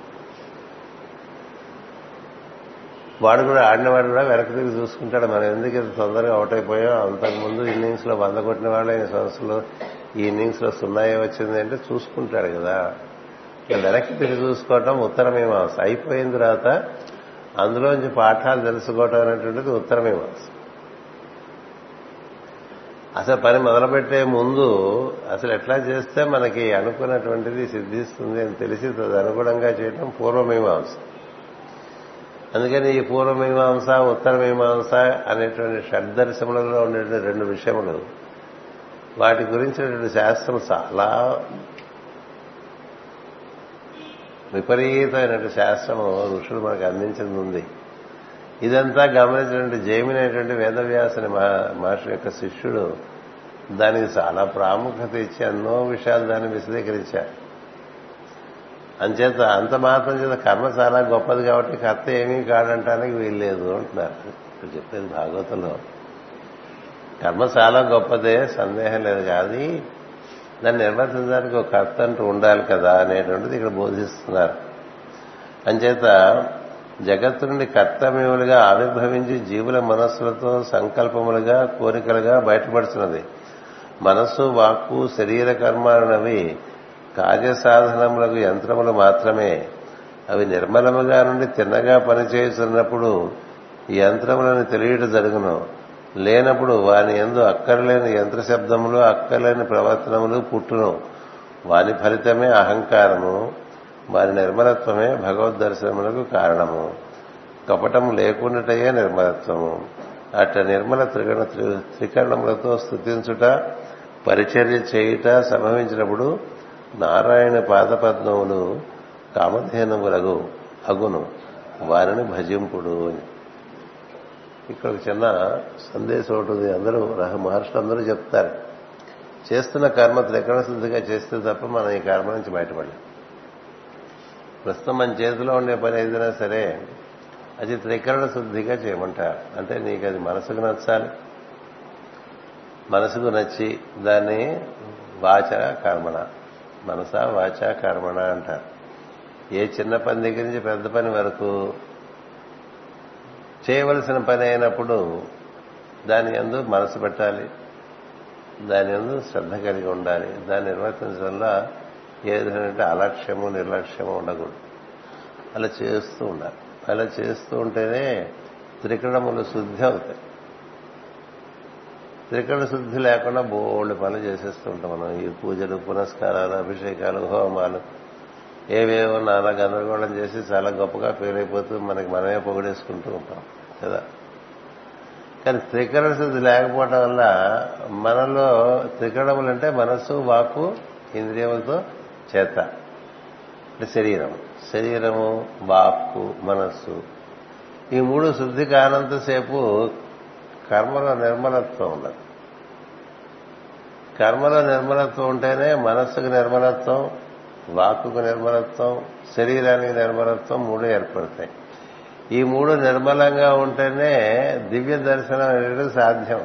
వాడు కూడా ఆడినవాడు కూడా వెనక్కి తిరిగి చూసుకుంటాడు మనం ఎందుకు ఇంత తొందరగా అవుట్ అయిపోయాం అంతకుముందు ఇన్నింగ్స్ లో వంద కొట్టిన వాళ్ళే ఈ సంవత్సరంలో ఈ ఇన్నింగ్స్ లో సున్నాయే వచ్చింది అంటే చూసుకుంటాడు కదా వెనక్కి తిరిగి చూసుకోవటం ఉత్తరమీమాంస అయిపోయిన తర్వాత అందులోంచి పాఠాలు తెలుసుకోవటం అనేటువంటిది ఉత్తరమీమాంస అసలు పని మొదలుపెట్టే ముందు అసలు ఎట్లా చేస్తే మనకి అనుకున్నటువంటిది సిద్ధిస్తుంది అని తెలిసి అనుగుణంగా చేయటం పూర్వమీమాంస అందుకని ఈ పూర్వమీమాంస ఉత్తరమీమాంస అనేటువంటి షడ్దర్శములలో ఉండేటువంటి రెండు విషయములు వాటి గురించినటువంటి శాస్త్రం చాలా విపరీతమైనటువంటి శాస్త్రము ఋషులు మనకు అందించింది ఉంది ఇదంతా గమనించినటువంటి జైమినటువంటి వేదవ్యాసుని మహర్షి యొక్క శిష్యుడు దానికి చాలా ప్రాముఖ్యత ఇచ్చి ఎన్నో విషయాలు దాన్ని విశదీకరించారు అంచేత అంత మాత్రం చేత కర్మ చాలా గొప్పది కాబట్టి కర్త ఏమీ కాడంటానికి వీల్లేదు అంటున్నారు ఇప్పుడు చెప్పేది భాగవతంలో కర్మ చాలా గొప్పదే సందేహం లేదు కానీ దాన్ని నిర్వర్తించడానికి ఒక కర్త అంటూ ఉండాలి కదా అనేటువంటిది ఇక్కడ బోధిస్తున్నారు అంచేత జగత్తు నుండి కర్తవ్యములుగా ఆవిర్భవించి జీవుల మనస్సులతో సంకల్పములుగా కోరికలుగా బయటపడుతున్నది మనస్సు వాక్కు శరీర కర్మాలనవి కార్యసాధనములకు యంత్రములు మాత్రమే అవి నిర్మలముగా నుండి తిన్నగా పనిచేస్తున్నప్పుడు ఈ యంత్రములను తెలియట జరుగును లేనప్పుడు వాని ఎందు అక్కర్లేని యంత్ర శబ్దములు అక్కర్లేని ప్రవర్తనములు పుట్టును వాని ఫలితమే అహంకారము వారి నిర్మలత్వమే భగవద్ దర్శనములకు కారణము కపటము లేకుండాటయే నిర్మలత్వము అట్ట నిర్మల త్రికరణ త్రికరణములతో స్థుతించుట పరిచర్య చేయుట సంభవించినప్పుడు నారాయణ పాదపద్మములు కామధేనుములగు అగును వారిని భజింపుడు అని ఇక్కడ ఒక చిన్న సందేశం ఉంటుంది అందరూ మహర్షులు అందరూ చెప్తారు చేస్తున్న కర్మ త్రికరణ శుద్ధిగా చేస్తే తప్ప మనం ఈ కర్మ నుంచి బయటపడలేం ప్రస్తుతం మన చేతిలో ఉండే పని ఏదైనా సరే అది త్రికరణ శుద్ధిగా చేయమంటారు అంటే నీకు అది మనసుకు నచ్చాలి మనసుకు నచ్చి దాన్ని వాచ కర్మణ మనస వాచ కర్మణ అంటారు ఏ చిన్న పని దగ్గర నుంచి పెద్ద పని వరకు చేయవలసిన పని అయినప్పుడు దాని ఎందు మనసు పెట్టాలి దాని ఎందు శ్రద్ధ కలిగి ఉండాలి దాన్ని నిర్వర్తించడంలో ఏదైనా అలక్ష్యము నిర్లక్ష్యము ఉండకూడదు అలా చేస్తూ ఉండాలి అలా చేస్తూ ఉంటేనే త్రికరణములు శుద్ధి అవుతాయి త్రికరణ శుద్ధి లేకుండా బోల్డ్ పనులు చేసేస్తూ ఉంటాం మనం ఈ పూజలు పునస్కారాలు అభిషేకాలు హోమాలు ఏవేవో నానా గందరగోళం చేసి చాలా గొప్పగా ఫెయిల్ అయిపోతూ మనకి మనమే పొగిడేసుకుంటూ ఉంటాం కదా కానీ త్రికరణ శుద్ధి లేకపోవడం వల్ల మనలో త్రికరణములు అంటే మనస్సు వాకు ఇంద్రియములతో చేత అంటే శరీరం శరీరము వాక్కు మనస్సు ఈ మూడు శుద్ధి కానంతసేపు కర్మలో నిర్మలత్వం ఉండదు కర్మలో నిర్మలత్వం ఉంటేనే మనస్సుకు నిర్మలత్వం వాక్కుకు నిర్మలత్వం శరీరానికి నిర్మలత్వం మూడు ఏర్పడతాయి ఈ మూడు నిర్మలంగా ఉంటేనే దివ్య దర్శనం అనేది సాధ్యం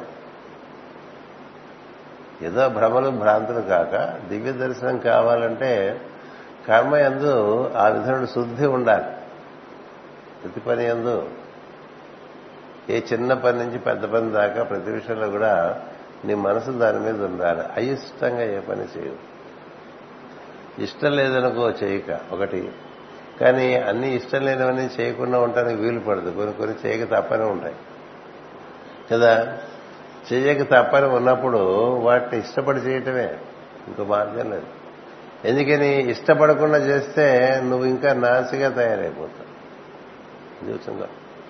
ఏదో భ్రమలు భ్రాంతులు కాక దివ్య దర్శనం కావాలంటే కర్మ ఎందు ఆ విధంగా శుద్ధి ఉండాలి ప్రతి పని ఎందు ఏ చిన్న పని నుంచి పెద్ద పని దాకా ప్రతి విషయంలో కూడా నీ మనసు దాని మీద ఉండాలి అయిష్టంగా ఏ పని చేయవు ఇష్టం లేదనుకో చేయక ఒకటి కానీ అన్ని ఇష్టం లేనివన్నీ చేయకుండా ఉండడానికి వీలు పడదు కొన్ని కొన్ని చేయక తప్పనే ఉంటాయి కదా చేయక తప్పని ఉన్నప్పుడు వాటిని ఇష్టపడి చేయటమే ఇంకో మార్గం లేదు ఎందుకని ఇష్టపడకుండా చేస్తే నువ్వు ఇంకా నాసిగా తయారైపోతావు చూసిందా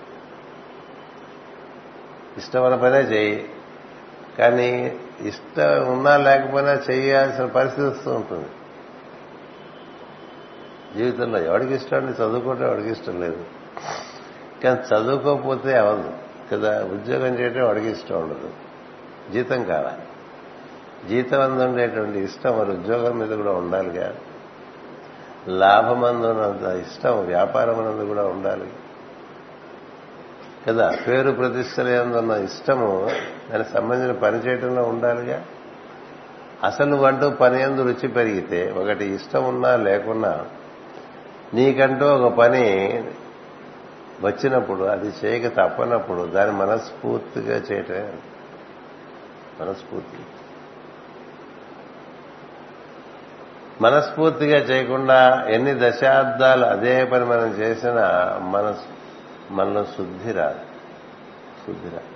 ఇష్టమైన పనే చేయి కానీ ఇష్టం ఉన్నా లేకపోయినా చేయాల్సిన పరిస్థితి వస్తూ ఉంటుంది జీవితంలో ఎవడికి ఇష్టం అండి చదువుకుంటే ఎవడికి ఇష్టం లేదు కానీ చదువుకోకపోతే అవదు కదా ఉద్యోగం చేయడం వాడికి ఇష్టం ఉండదు జీతం కావాలి జీతం అందుండేటువంటి ఇష్టం మరి ఉద్యోగం మీద కూడా ఉండాలిగా లాభం అందున్నంత ఇష్టం వ్యాపారం అన్నది కూడా ఉండాలి కదా పేరు ప్రతిష్టలు ఏమన్నా ఇష్టము దానికి సంబంధించిన పని చేయడంలో ఉండాలిగా అసలు నువ్వంటూ పని ఎందు రుచి పెరిగితే ఒకటి ఇష్టం ఉన్నా లేకున్నా నీకంటూ ఒక పని వచ్చినప్పుడు అది చేయక తప్పనప్పుడు దాన్ని మనస్ఫూర్తిగా చేయటమే మనస్ఫూర్తి మనస్ఫూర్తిగా చేయకుండా ఎన్ని దశాబ్దాలు అదే పని మనం చేసినా మన మనలో శుద్ధి రాదు శుద్ధి రాదు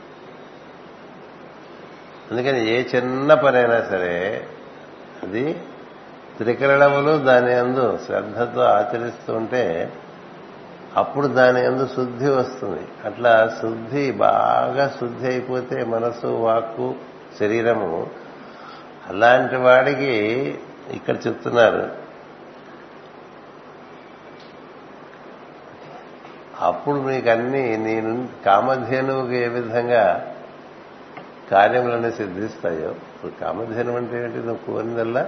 అందుకని ఏ చిన్న పనైనా సరే అది త్రికరణములు దాని అందు శ్రద్ధతో ఆచరిస్తూ ఉంటే అప్పుడు దాని అందు శుద్ధి వస్తుంది అట్లా శుద్ధి బాగా శుద్ధి అయిపోతే మనసు వాక్కు శరీరము అలాంటి వాడికి ఇక్కడ చెప్తున్నారు అప్పుడు మీకు అన్ని నేను కామధేనువుకి ఏ విధంగా కార్యములన్నీ సిద్ధిస్తాయో ఇప్పుడు కామధేను అంటే ఏంటి నువ్వు కోరినల్లా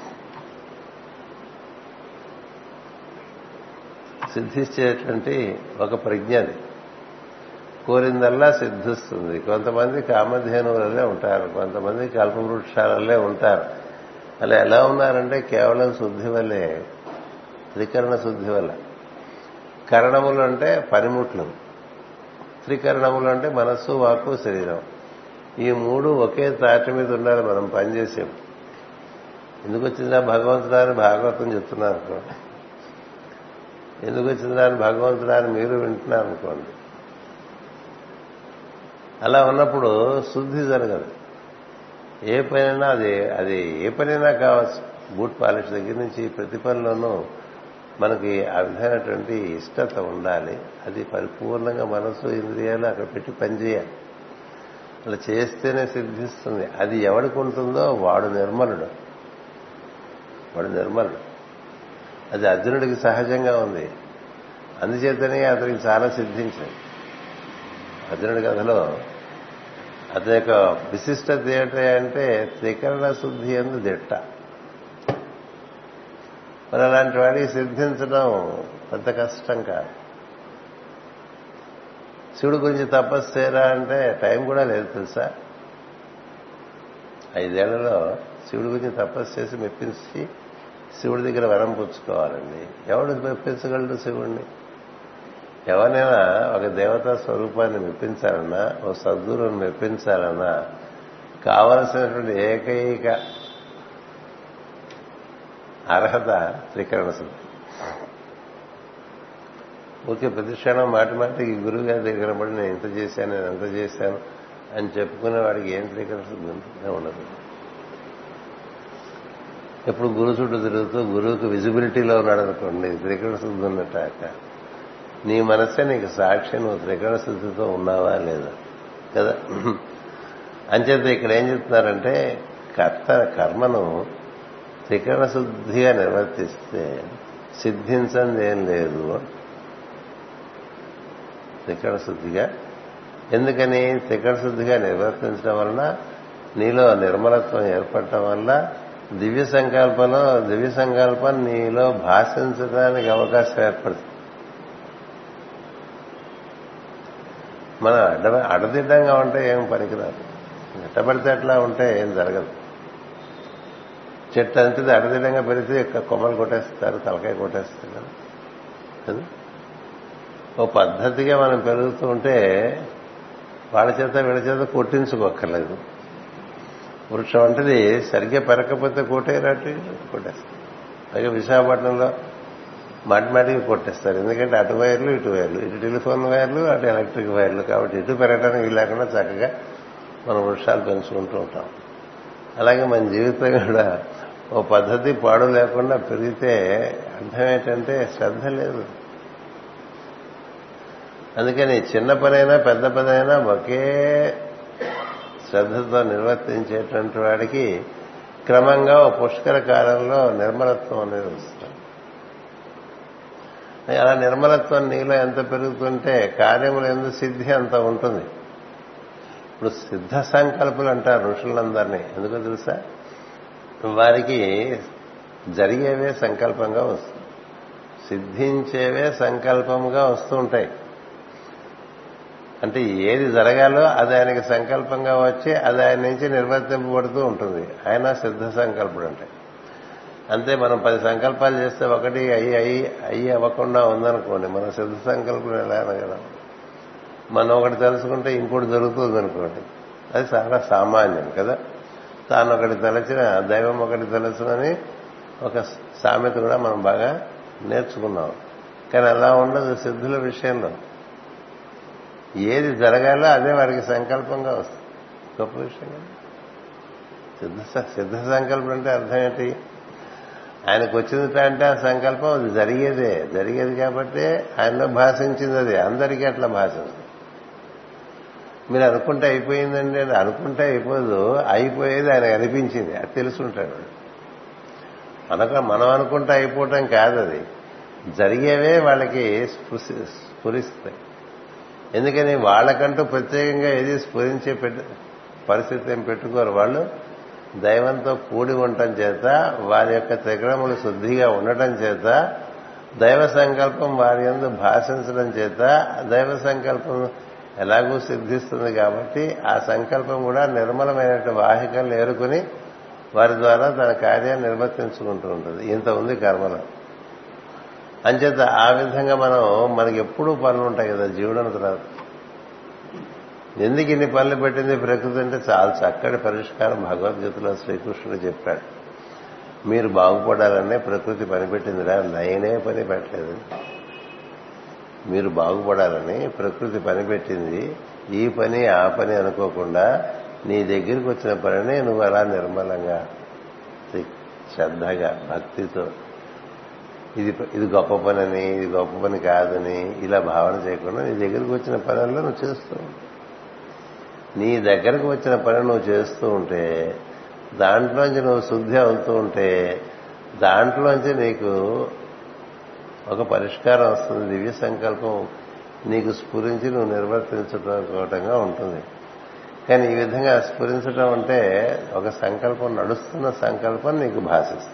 సిద్ధించేటువంటి ఒక ప్రజ్ఞ అది కోరిందల్లా సిద్ధిస్తుంది కొంతమంది కామధేనువులనే ఉంటారు కొంతమంది కల్పవృక్షాలల్లే ఉంటారు అలా ఎలా ఉన్నారంటే కేవలం శుద్ధి వల్లే త్రికరణ శుద్ధి వల్ల కరణములు అంటే పనిముట్లు త్రికరణములు అంటే మనస్సు వాక్కు శరీరం ఈ మూడు ఒకే తాటి మీద ఉండాలి మనం పనిచేసాం ఎందుకు వచ్చిందా భగవంతుడా అని భాగవతం చెప్తున్నారు అనుకోండి ఎందుకు వచ్చిందా అని భగవంతుడా అని మీరు వింటున్నారు అనుకోండి అలా ఉన్నప్పుడు శుద్ధి జరగదు ఏ పనైనా అది అది ఏ పనైనా కావచ్చు బూట్ పాలిష్ దగ్గర నుంచి ప్రతి పనిలోనూ మనకి ఆ విధమైనటువంటి ఇష్టత ఉండాలి అది పరిపూర్ణంగా మనసు ఇంద్రియాలు అక్కడ పెట్టి పనిచేయాలి అలా చేస్తేనే సిద్ధిస్తుంది అది ఎవడికి ఉంటుందో వాడు నిర్మలుడు వాడు నిర్మలుడు అది అర్జునుడికి సహజంగా ఉంది అందుచేతనే అతనికి చాలా సిద్ధించింది అర్జునుడి కథలో అతని యొక్క విశిష్టత ఏంటి అంటే త్రికరణ శుద్ధి ఎందు దిట్ట మరి అలాంటి వాడికి సిద్ధించడం పెద్ద కష్టం కాదు శివుడి గురించి తపస్సు చేయరా అంటే టైం కూడా లేదు తెలుసా ఐదేళ్లలో శివుడి గురించి తపస్సు చేసి మెప్పించి శివుడి దగ్గర వరం పుచ్చుకోవాలండి ఎవడు మెప్పించగలడు శివుణ్ణి ఎవరినైనా ఒక దేవతా స్వరూపాన్ని మెప్పించాలన్నా ఓ సద్గురువుని మెప్పించాలన్నా కావలసినటువంటి ఏకైక అర్హత త్రికరణ శుద్ధి ఊరికే ప్రతిక్షణం మాటి మాటికి గురువు గారి దగ్గర పడి నేను ఇంత చేశాను నేను అంత చేశాను అని చెప్పుకునే వాడికి ఏం త్రికరణ శుద్ధి ఉంటుందే ఉండదు ఎప్పుడు గురు చుట్టూ తిరుగుతూ గురువుకి విజిబిలిటీలో ఉన్నాడు అనుకోండి త్రికరణ శుద్ధి ఉన్నట్టాక నీ మనసే నీకు సాక్షి నువ్వు త్రికరణ శుద్ధితో ఉన్నావా లేదా కదా అంచేత ఇక్కడ ఏం చెప్తున్నారంటే కర్త కర్మను త్రికరణ శుద్ధిగా నిర్వర్తిస్తే సిద్ధించంది ఏం లేదు త్రికరణ శుద్ధిగా ఎందుకని త్రికరణ శుద్ధిగా నిర్వర్తించడం వలన నీలో నిర్మలత్వం ఏర్పడటం వల్ల దివ్య సంకల్పంలో దివ్య సంకల్పం నీలో భాషించడానికి అవకాశం ఏర్పడుతుంది మనం అడ్డ అడదిడ్డంగా ఉంటే ఏం పనికిరాదు ఎట్టబడితే అట్లా ఉంటే ఏం జరగదు చెట్టు అంతది అడదిడ్డంగా పెరిగితే కొమ్మలు కొట్టేస్తారు తలకాయ కొట్టేస్తారు కదా ఓ పద్ధతిగా మనం పెరుగుతూ ఉంటే వాళ్ళ చేత వీళ్ళ చేత కొట్టించుకోక్కర్లేదు వృక్షం వంటిది సరిగ్గా పెరగకపోతే కొట్టేరాటి కొట్టేస్తారు పైగా విశాఖపట్నంలో మాటి మాటికి కొట్టేస్తారు ఎందుకంటే అటు వైర్లు ఇటు వైర్లు ఇటు టెలిఫోన్ వైర్లు అటు ఎలక్ట్రిక్ వైర్లు కాబట్టి ఇటు పెరగడానికి వీలు లేకుండా చక్కగా మనం వృక్షాలు పెంచుకుంటూ ఉంటాం అలాగే మన జీవితం కూడా ఓ పద్ధతి పాడు లేకుండా పెరిగితే అర్థం ఏంటంటే శ్రద్ధ లేదు అందుకని చిన్న పనైనా పెద్ద పనైనా ఒకే శ్రద్ధతో నిర్వర్తించేటువంటి వాడికి క్రమంగా ఓ పుష్కర కాలంలో నిర్మలత్వం అనేది వస్తుంది అలా నిర్మలత్వం నీలో ఎంత పెరుగుతుంటే కార్యములు ఎందు సిద్ధి అంత ఉంటుంది ఇప్పుడు సిద్ధ సంకల్పులు అంటారు ఋషులందరినీ ఎందుకో తెలుసా వారికి జరిగేవే సంకల్పంగా వస్తుంది సిద్ధించేవే సంకల్పంగా వస్తూ ఉంటాయి అంటే ఏది జరగాలో అది ఆయనకి సంకల్పంగా వచ్చి అది ఆయన నుంచి నిర్వర్తింపబడుతూ ఉంటుంది ఆయన సిద్ధ సంకల్పుడు అంటే అంతే మనం పది సంకల్పాలు చేస్తే ఒకటి అయ్యి అయ్యి అయ్యి అవ్వకుండా ఉందనుకోండి మన సిద్ధ సంకల్పం ఎలా అనగలం మనం ఒకటి తెలుసుకుంటే ఇంకోటి జరుగుతుంది అనుకోండి అది చాలా సామాన్యం కదా తాను ఒకటి తలచిన దైవం ఒకటి తలచునని ఒక సామెత కూడా మనం బాగా నేర్చుకున్నాం కానీ అలా ఉండదు సిద్ధుల విషయంలో ఏది జరగాలో అదే వాడికి సంకల్పంగా వస్తుంది గొప్ప విషయం సిద్ధ సిద్ధ సంకల్పం అంటే అర్థం ఏంటి ఆయనకు వచ్చింది అంటే ఆ సంకల్పం అది జరిగేదే జరిగేది కాబట్టి ఆయనలో భాషించింది అది అందరికీ అట్లా భాషించింది మీరు అనుకుంటే అయిపోయిందండి అని అనుకుంటే అయిపోదు అయిపోయేది ఆయనకు అనిపించింది అది తెలుసుంటాడు మనకు మనం అనుకుంటే అయిపోవటం కాదు అది జరిగేవే వాళ్ళకి స్ఫురిస్తాయి ఎందుకని వాళ్ళకంటూ ప్రత్యేకంగా ఏది స్ఫురించే పరిస్థితి ఏం పెట్టుకోరు వాళ్ళు దైవంతో కూడి ఉండటం చేత వారి యొక్క త్రికరములు శుద్ధిగా ఉండటం చేత దైవ సంకల్పం వారి ఎందు భాషించడం చేత దైవ సంకల్పం ఎలాగూ సిద్ధిస్తుంది కాబట్టి ఆ సంకల్పం కూడా నిర్మలమైనటువంటి వాహికలు ఏరుకుని వారి ద్వారా తన కార్యాన్ని నిర్వర్తించుకుంటూ ఉంటుంది ఇంత ఉంది కర్మలో అంచేత ఆ విధంగా మనం మనకి ఎప్పుడూ పనులు ఉంటాయి కదా జీవనం తర్వాత ఎందుకు ఇన్ని పనులు పెట్టింది ప్రకృతి అంటే చాలా చక్కటి పరిష్కారం భగవద్గీతలో శ్రీకృష్ణుడు చెప్పాడు మీరు బాగుపడాలనే ప్రకృతి పనిపెట్టిందిరా నేనే పని పెట్టలేదు మీరు బాగుపడాలని ప్రకృతి పనిపెట్టింది ఈ పని ఆ పని అనుకోకుండా నీ దగ్గరికి వచ్చిన పనినే నువ్వు అలా నిర్మలంగా శ్రద్ధగా భక్తితో ఇది ఇది గొప్ప పనని ఇది గొప్ప పని కాదని ఇలా భావన చేయకుండా నీ దగ్గరికి వచ్చిన పనుల్లో నువ్వు చేస్తూ ఉండు. నీ దగ్గరకు వచ్చిన పని నువ్వు చేస్తూ ఉంటే దాంట్లోంచి నువ్వు శుద్ధి అవుతూ ఉంటే దాంట్లోంచి నీకు ఒక పరిష్కారం వస్తుంది దివ్య సంకల్పం నీకు స్ఫురించి నువ్వు నిర్వర్తించటంగా ఉంటుంది కానీ ఈ విధంగా స్ఫురించడం అంటే ఒక సంకల్పం నడుస్తున్న సంకల్పం నీకు భాషిస్తుంది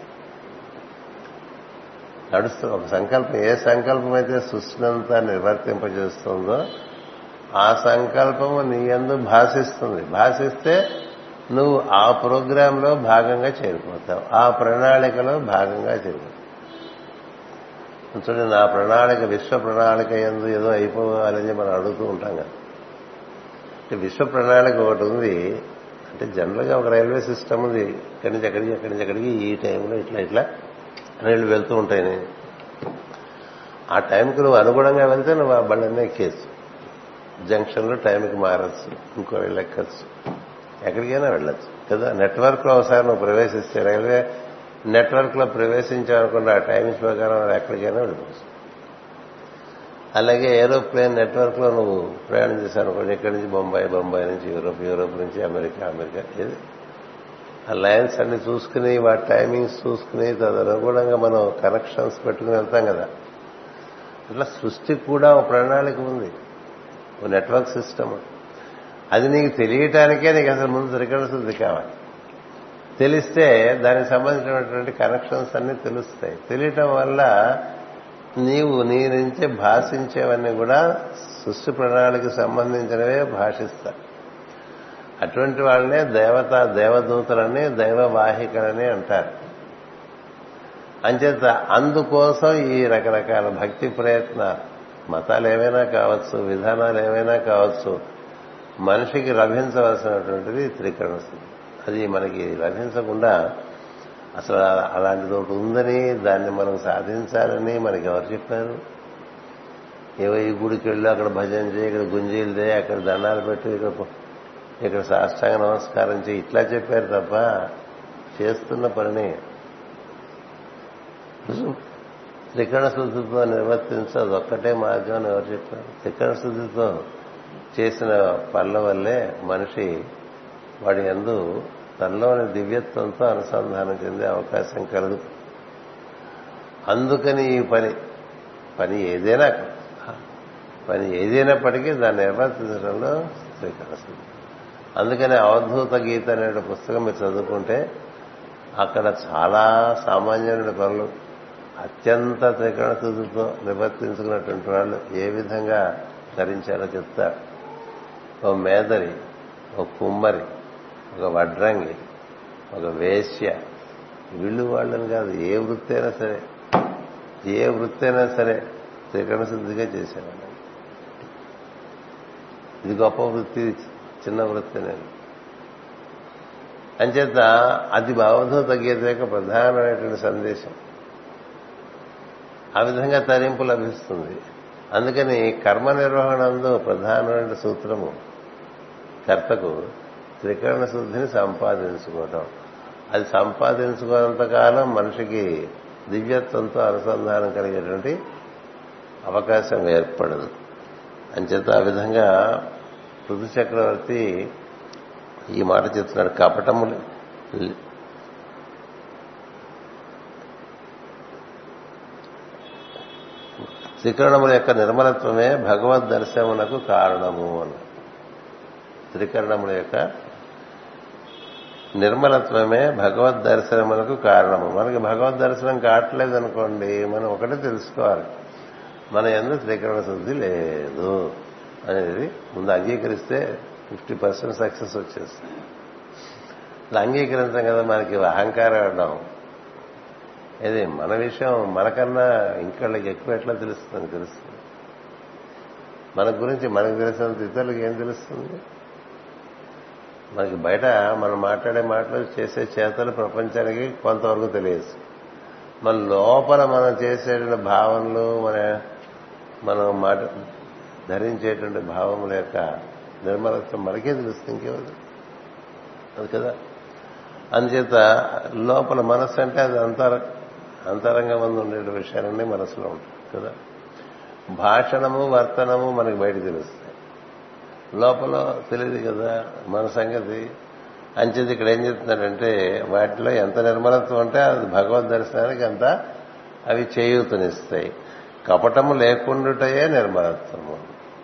నడుస్తూ ఒక సంకల్పం ఏ సంకల్పం అయితే సృష్టినంతా నిర్వర్తింపజేస్తుందో ఆ సంకల్పము నీ ఎందు భాషిస్తుంది భాషిస్తే నువ్వు ఆ ప్రోగ్రాంలో భాగంగా చేరిపోతావు ఆ ప్రణాళికలో భాగంగా చేరిపోతావు చూడండి నా ప్రణాళిక విశ్వ ప్రణాళిక ఎందు ఏదో అయిపోవాలని మనం అడుగుతూ ఉంటాం కదా అంటే విశ్వ ప్రణాళిక ఒకటి ఉంది అంటే జనరల్గా ఒక రైల్వే సిస్టమ్ ఉంది ఇక్కడి నుంచి ఎక్కడికి ఎక్కడి నుంచి ఎక్కడికి ఈ టైంలో ఇట్లా ఇట్లా రైళ్లు వెళ్తూ ఉంటాయి ఆ టైంకి నువ్వు అనుగుణంగా వెళ్తే నువ్వు ఆ బళ్ళన్నీ ఎక్కేచ్చు జంక్షన్లో టైంకి మారచ్చు ఇంకో వెళ్ళి ఎక్కచ్చు ఎక్కడికైనా వెళ్ళొచ్చు కదా నెట్వర్క్ లో ఒకసారి నువ్వు ప్రవేశిస్తే రైల్వే నెట్వర్క్ లో ప్రవేశించాలనుకుంటే ఆ టైమింగ్స్ ప్రకారం ఎక్కడికైనా వెళ్ళిపోవచ్చు అలాగే ఏరోప్లేన్ నెట్వర్క్ లో నువ్వు ప్రయాణం చేశానుకోండి ఇక్కడి నుంచి బొంబాయి బొంబాయి నుంచి యూరోప్ యూరోప్ నుంచి అమెరికా అమెరికా ఏది ఆ లైన్స్ అన్ని చూసుకుని వాటి టైమింగ్స్ చూసుకుని తదనుగుణంగా మనం కనెక్షన్స్ పెట్టుకుని వెళ్తాం కదా అట్లా సృష్టికి కూడా ఒక ప్రణాళిక ఉంది ఓ నెట్వర్క్ సిస్టమ్ అది నీకు తెలియటానికే నీకు అసలు ముందు త్రికరణ శుద్ధి కావాలి తెలిస్తే దానికి సంబంధించినటువంటి కనెక్షన్స్ అన్ని తెలుస్తాయి తెలియటం వల్ల నీవు నీ నుంచే భాషించేవన్నీ కూడా సృష్టి ప్రణాళికకు సంబంధించినవే భాషిస్తా అటువంటి వాళ్ళనే దేవత దేవదూతలని దైవవాహికలని అంటారు అంచేత అందుకోసం ఈ రకరకాల భక్తి ప్రయత్న మతాలు ఏమైనా కావచ్చు విధానాలు ఏమైనా కావచ్చు మనిషికి లభించవలసినటువంటిది త్రికరణ స్థితి అది మనకి లభించకుండా అసలు అలాంటిది ఒకటి ఉందని దాన్ని మనం సాధించాలని మనకి ఎవరు చెప్పారు ఏవో ఈ గుడికి వెళ్ళి అక్కడ భజన చేయి ఇక్కడ గుంజీలు దే అక్కడ దండాలు పెట్టి ఇక్కడ ఇక్కడ సాష్టాంగ నమస్కారం చేయి ఇట్లా చెప్పారు తప్ప చేస్తున్న పనిని త్రికరణ శుద్ధితో నిర్వర్తించు అదొక్కటే మార్గం అని ఎవరు చెప్పారు త్రికరణ శుద్ధితో చేసిన పనుల వల్లే మనిషి వాడి ఎందు తనలోని దివ్యత్వంతో అనుసంధానం చెందే అవకాశం కలదు అందుకని ఈ పని పని ఏదైనా పని ఏదైనప్పటికీ దాన్ని నిర్వర్తించడంలో శ్రీకరణ శుద్ధి అందుకని అవధూత గీత అనే పుస్తకం మీరు చదువుకుంటే అక్కడ చాలా సామాన్యమైన పనులు అత్యంత త్రికరణ శుద్ధితో నివర్తించుకున్నటువంటి వాళ్ళు ఏ విధంగా ధరించారో చెప్తారు ఓ మేదరి ఒక కుమ్మరి ఒక వడ్రంగి ఒక వేశ్య వీళ్ళు వాళ్ళని కాదు ఏ వృత్తి అయినా సరే ఏ వృత్తి అయినా సరే త్రికరణ శుద్ధిగా చేసేవాళ్ళు ఇది గొప్ప వృత్తి చిన్న వృత్తి నేను అంచేత అది భావధూత గీత యొక్క ప్రధానమైనటువంటి సందేశం ఆ విధంగా తరింపు లభిస్తుంది అందుకని కర్మ నిర్వహణంలో ప్రధానమైన సూత్రము కర్తకు త్రికరణ శుద్ధిని సంపాదించుకోవటం అది సంపాదించుకున్నంతకాలం మనిషికి దివ్యత్వంతో అనుసంధానం కలిగేటువంటి అవకాశం ఏర్పడదు అంచేత ఆ విధంగా పృథు చక్రవర్తి ఈ మాట చెప్తున్నాడు కపటము త్రికరణముల యొక్క నిర్మలత్వమే భగవద్ దర్శనమునకు కారణము అని త్రికరణముల యొక్క నిర్మలత్వమే భగవద్ దర్శనమునకు కారణము మనకి భగవద్ దర్శనం కావట్లేదు అనుకోండి మనం ఒకటే తెలుసుకోవాలి మన ఎందు త్రికరణ శుద్ధి లేదు అనేది ముందు అంగీకరిస్తే ఫిఫ్టీ పర్సెంట్ సక్సెస్ వచ్చేస్తుంది ఇలా అంగీకరించాం కదా మనకి అహంకారం అనడం ఇది మన విషయం మనకన్నా ఇంకోళ్ళకి ఎక్కువ ఎట్లా తెలుస్తుంది తెలుస్తుంది మన గురించి మనకు తెలిసినంత ఇతరులకు ఏం తెలుస్తుంది మనకి బయట మనం మాట్లాడే మాటలు చేసే చేతలు ప్రపంచానికి కొంతవరకు తెలియదు మన లోపల మనం చేసేటువంటి భావనలు మన మనం మాట ధరించేటువంటి భావముల యొక్క నిర్మలత్వం మనకే తెలుస్తుంది ఇంకెవరు అది కదా అందుచేత లోపల మనస్సు అంటే అది అంతర అంతరంగం మంది ఉండే విషయాలన్నీ మనసులో ఉంటాయి కదా భాషణము వర్తనము మనకి బయట తెలుస్తాయి లోపల తెలియదు కదా మన సంగతి అంచేది ఇక్కడ ఏం చెప్తున్నాడంటే వాటిలో ఎంత నిర్మలత్వం ఉంటే అది భగవద్ దర్శనానికి అంత అవి చేయూతనిస్తాయి కపటము లేకుండాటయే నిర్మలత్వము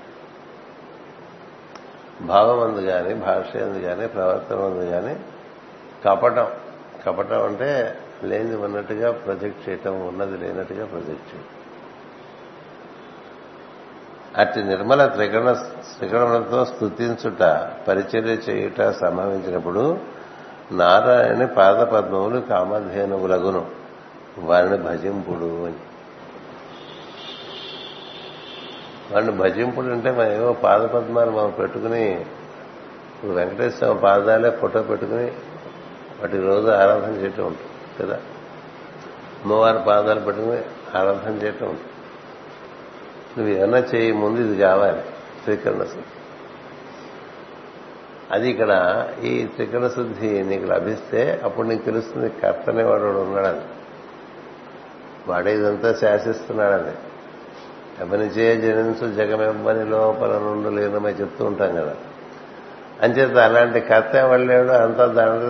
భావం అందు కానీ భాష అందు కానీ ప్రవర్తన అందు కానీ కపటం కపటం అంటే లేనిది ఉన్నట్టుగా ప్రొజెక్ట్ చేయటం ఉన్నది లేనట్టుగా ప్రొజెక్ట్ చేయటం అట్టి నిర్మల త్రికరణ త్రికరణతో స్థుతించుట పరిచర్య చేయుట సంభవించినప్పుడు నారాయణి పాద పద్మములు కామధేనువులగును వారిని భజింపుడు అని వాడిని భజింపుడు అంటే మనం ఏవో పాద పద్మాలు మనం పెట్టుకుని ఇప్పుడు వెంకటేశ్వర పాదాలే ఫోటో పెట్టుకుని వాటి రోజు ఆరాధన చేయటం ఉంటుంది కదా అమ్మవారి పాదాలు పెట్టుకుని ఆరాధన చేయటం ఉంటుంది నువ్వు ఏమన్నా చేయి ముందు ఇది కావాలి త్రికరణ శుద్ధి అది ఇక్కడ ఈ త్రికరణ శుద్ధి నీకు లభిస్తే అప్పుడు నీకు తెలుస్తుంది కర్త అనేవాడు ఉన్నాడని వాడే ఇదంతా శాసిస్తున్నాడని ఎవనిచే జనించు జగమెవ్వని లోపల నుండి లేనమై చెప్తూ ఉంటాం కదా అంచేత అలాంటి కర్త ఎవడలేడు అంతా దాంట్లో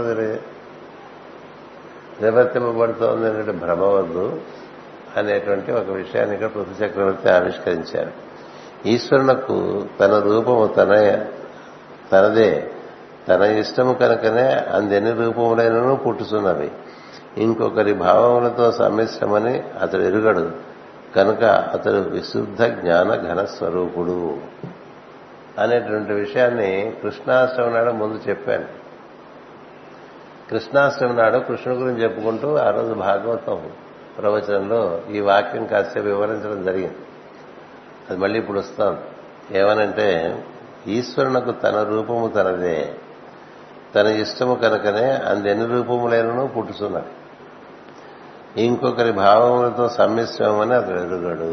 నిర్వర్తింపబడుతోంది అనే భ్రమ వద్దు అనేటువంటి ఒక విషయాన్ని ఇక్కడ పృథు చక్రవర్తి ఆవిష్కరించారు ఈశ్వరునకు తన రూపము తన తనదే తన ఇష్టము కనుకనే అందెన్ని రూపములైనను పుట్టుతున్నవి ఇంకొకరి భావములతో సమ్మిశ్రమని అతడు ఎరుగడు కనుక అతడు విశుద్ధ జ్ఞాన ఘన స్వరూపుడు అనేటువంటి విషయాన్ని కృష్ణాష్టమి నాడు ముందు చెప్పాను కృష్ణాష్టమి నాడు కృష్ణుడి గురించి చెప్పుకుంటూ ఆ రోజు భాగవతం ప్రవచనంలో ఈ వాక్యం కాసేపు వివరించడం జరిగింది అది మళ్ళీ ఇప్పుడు వస్తాం ఏమనంటే ఈశ్వరునకు తన రూపము తనదే తన ఇష్టము కనుకనే అందెన్ని రూపములైనను పుట్టుతున్నది ఇంకొకరి భావములతో సమ్మిశ్రమని అతడు ఎదుగడు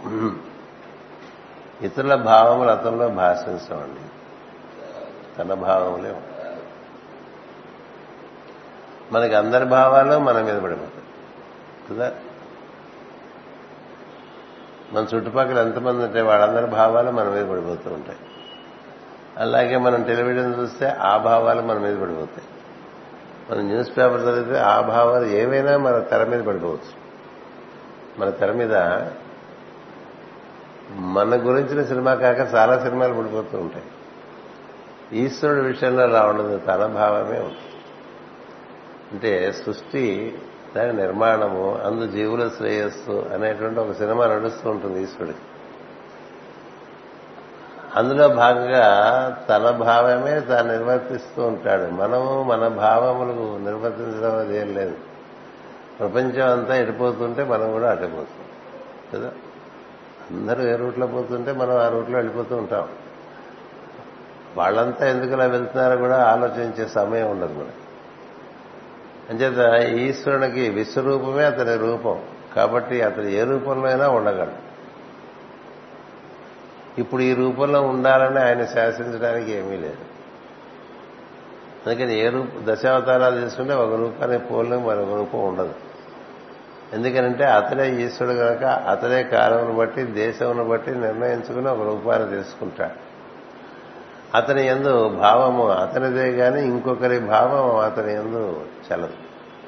ఇతరుల భావములు అతనిలో భాషించమండి తన భావములే మనకి అందరి భావాలు మన మీద పడిపోతాయి కదా మన చుట్టుపక్కల ఎంతమంది ఉంటే వాళ్ళందరి భావాలు మన మీద పడిపోతూ ఉంటాయి అలాగే మనం టెలివిజన్ చూస్తే ఆ భావాలు మన మీద పడిపోతాయి మనం న్యూస్ పేపర్ చదివితే ఆ భావాలు ఏవైనా మన తెర మీద పడిపోవచ్చు మన తెర మీద మన గురించిన సినిమా కాక చాలా సినిమాలు పడిపోతూ ఉంటాయి ఈశ్వరుడి విషయంలో అలా ఉండదు తన భావమే ఉంటుంది అంటే సృష్టి దాని నిర్మాణము అందు జీవుల శ్రేయస్సు అనేటువంటి ఒక సినిమా నడుస్తూ ఉంటుంది ఈశ్వరుడికి అందులో భాగంగా తన భావమే తాను నిర్వర్తిస్తూ ఉంటాడు మనము మన భావములకు నిర్వర్తించడం అనేది ఏం లేదు ప్రపంచం అంతా ఎడిపోతుంటే మనం కూడా అటుపోతాం కదా అందరూ ఏ రూట్లో పోతుంటే మనం ఆ రూట్లో వెళ్ళిపోతూ ఉంటాం వాళ్ళంతా ఎందుకు ఇలా వెళ్తున్నారో కూడా ఆలోచించే సమయం ఉండదు మనకి అంచేత ఈశ్వరునికి విశ్వరూపమే అతని రూపం కాబట్టి అతను ఏ రూపంలో అయినా ఉండగలడు ఇప్పుడు ఈ రూపంలో ఉండాలని ఆయన శాసించడానికి ఏమీ లేదు అందుకని ఏ రూప దశావతారాలు తీసుకుంటే ఒక రూపాన్ని పోలిన మరొక రూపం ఉండదు ఎందుకనంటే అతడే ఈశ్వరుడు కనుక అతడే కాలమును బట్టి దేశమును బట్టి నిర్ణయించుకుని ఒక రూపాన్ని తీసుకుంటాడు అతని ఎందు భావము అతనిదే గాని ఇంకొకరి భావం అతని ఎందు చలదు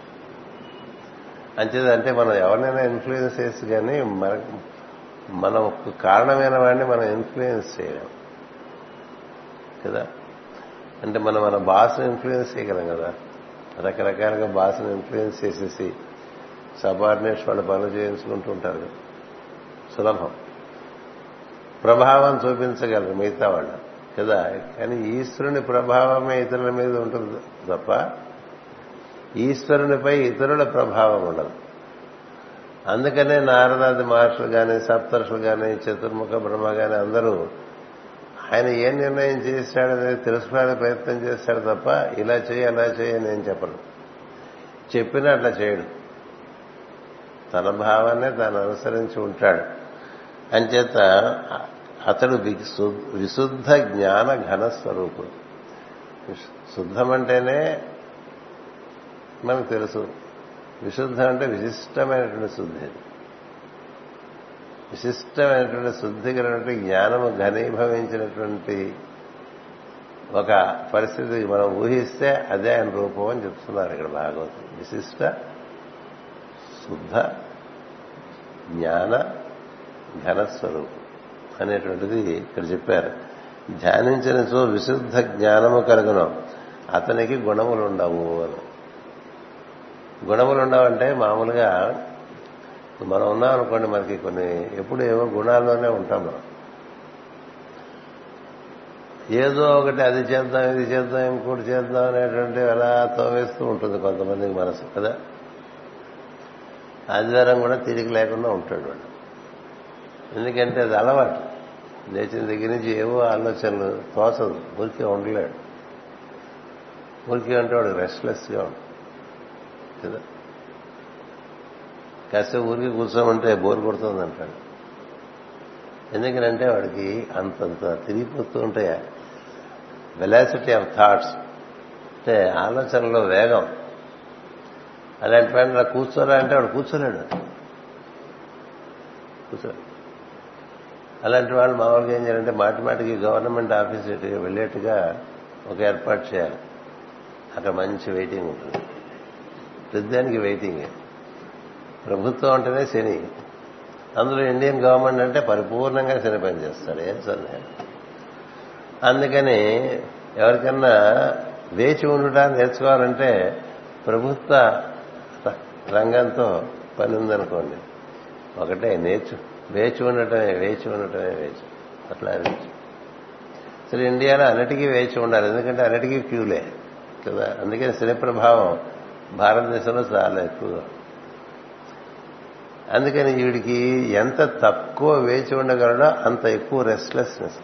అంచేదంటే మనం ఎవరినైనా ఇన్ఫ్లుయెన్స్ చేసి కానీ మన మనం కారణమైన వాడిని మనం ఇన్ఫ్లుయెన్స్ చేయలేం కదా అంటే మనం మన బాస్ని ఇన్ఫ్లుయెన్స్ చేయగలం కదా రకరకాలుగా బాస్ని ఇన్ఫ్లుయెన్స్ చేసేసి సబార్డినేట్స్ వాళ్ళు పనులు చేయించుకుంటూ ఉంటారు కదా సులభం ప్రభావం చూపించగలరు మిగతా వాళ్ళు కదా కానీ ఈశ్వరుని ప్రభావమే ఇతరుల మీద ఉంటుంది తప్ప ఈశ్వరునిపై ఇతరుల ప్రభావం ఉండదు అందుకనే నారదాది మహర్షులు కానీ సప్తర్షులు కానీ చతుర్ముఖ బ్రహ్మ కానీ అందరూ ఆయన ఏ నిర్ణయం చేశాడనేది తెలుసుకోవడానికి ప్రయత్నం చేశాడు తప్ప ఇలా చేయి అలా చేయి నేను చెప్పను చెప్పినా అట్లా చేయడు తన భావాన్నే తాను అనుసరించి ఉంటాడు అంచేత అతడు విశుద్ధ జ్ఞాన ఘన స్వరూపుడు శుద్ధం అంటేనే మనకు తెలుసు విశుద్ధం అంటే విశిష్టమైనటువంటి శుద్ధి అది. విశిష్టమైనటువంటి శుద్ధి కలిగినటువంటి జ్ఞానము ఘనీభవించినటువంటి ఒక పరిస్థితి మనం ఊహిస్తే అదే ఆయన రూపం అని చెప్తున్నారు ఇక్కడ భాగవతం విశిష్ట శుద్ధ జ్ఞాన ఘనస్వరూపం అనేటువంటిది ఇక్కడ చెప్పారు ధ్యానించినచో విశుద్ధ జ్ఞానము కలుగును అతనికి గుణములు ఉండవు అని గుణములు ఉండవంటే మామూలుగా మనం ఉన్నాం అనుకోండి మనకి కొన్ని ఎప్పుడు ఏవో గుణాల్లోనే ఉంటాం మనం ఏదో ఒకటి అది చేద్దాం ఇది చేద్దాం ఇంకోటి చేద్దాం అనేటువంటి అలా తోవేస్తూ ఉంటుంది కొంతమందికి మనసు కదా ఆదివారం కూడా తిరిగి లేకుండా ఉంటాడు వాడు ఎందుకంటే అది అలవాటు లేచిన దగ్గర నుంచి ఏవో ఆలోచనలు తోచదు ఊరికే ఉండలేడు ఊరికే ఉంటే వాడు రెస్ట్లెస్గా ఉంటుంది కదా కాసేపు ఊరికి కూర్చోమంటే బోర్ కొడుతుంది అంటాడు ఎందుకనంటే వాడికి అంతంత తిరిగిపోతూ ఉంటాయి వెలాసిటీ ఆఫ్ థాట్స్ అంటే ఆలోచనలో వేగం అలాంటి పైన అలా కూర్చోరా అంటే వాడు కూర్చోలేడు కూర్చోడు అలాంటి వాళ్ళు మామూలుగా ఏం చేయాలంటే మాటి మాటికి గవర్నమెంట్ ఆఫీస్ వెళ్ళేట్టుగా ఒక ఏర్పాటు చేయాలి అక్కడ మంచి వెయిటింగ్ ఉంటుంది ప్రతిదానికి వెయిటింగ్ ప్రభుత్వం అంటేనే శని అందులో ఇండియన్ గవర్నమెంట్ అంటే పరిపూర్ణంగా శని పని చేస్తాడు ఏం సందేహం అందుకని ఎవరికన్నా వేచి ఉండటా నేర్చుకోవాలంటే ప్రభుత్వ రంగంతో పని ఉందనుకోండి ఒకటే నేర్చు వేచి ఉండటమే వేచి ఉండటమే వేచి అట్లా వేచి అసలు ఇండియాలో అన్నిటికీ వేచి ఉండాలి ఎందుకంటే అన్నిటికీ క్యూలే కదా అందుకని శని ప్రభావం భారతదేశంలో చాలా ఎక్కువగా అందుకని వీడికి ఎంత తక్కువ వేచి ఉండగలడో అంత ఎక్కువ రెస్ట్లెస్నెస్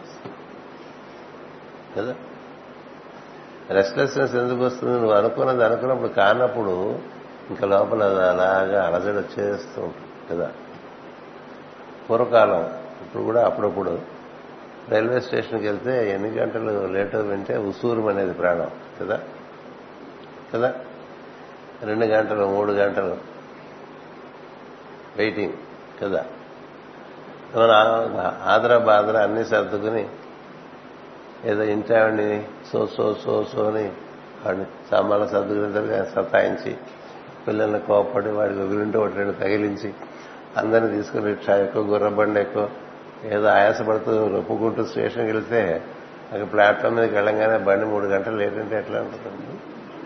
కదా రెస్ట్లెస్నెస్ ఎందుకు వస్తుంది నువ్వు అనుకున్నది అనుకున్నప్పుడు కానప్పుడు ఇంకా లోపల అలాగా అలజడి వచ్చేస్తూ ఉంటుంది కదా పూర్వకాలం ఇప్పుడు కూడా అప్పుడప్పుడు రైల్వే స్టేషన్కి వెళ్తే ఎన్ని గంటలు లేటో వింటే ఉసూరు అనేది ప్రాణం కదా కదా రెండు గంటలు మూడు గంటలు వెయిటింగ్ కదా మన ఆదర బాదర అన్ని సర్దుకుని ఏదో ఇంటావిని సో సో సో సో అని వాడిని సామాన్లు సర్దుకుని సతాయించి పిల్లల్ని కోపడి వాడికి ఒకరింటి ఒకటి రెండు తగిలించి అందరిని తీసుకుని రిక్షా ఎక్కువ గుర్రబండి ఎక్కువ ఏదో ఆయాసపడుతూ రొప్పుకుంటూ స్టేషన్కి వెళ్తే అక్కడ ప్లాట్ఫామ్ మీదకి వెళ్ళంగానే బండి మూడు గంటలు లేట్ అంటే ఎట్లా ఉంటుంది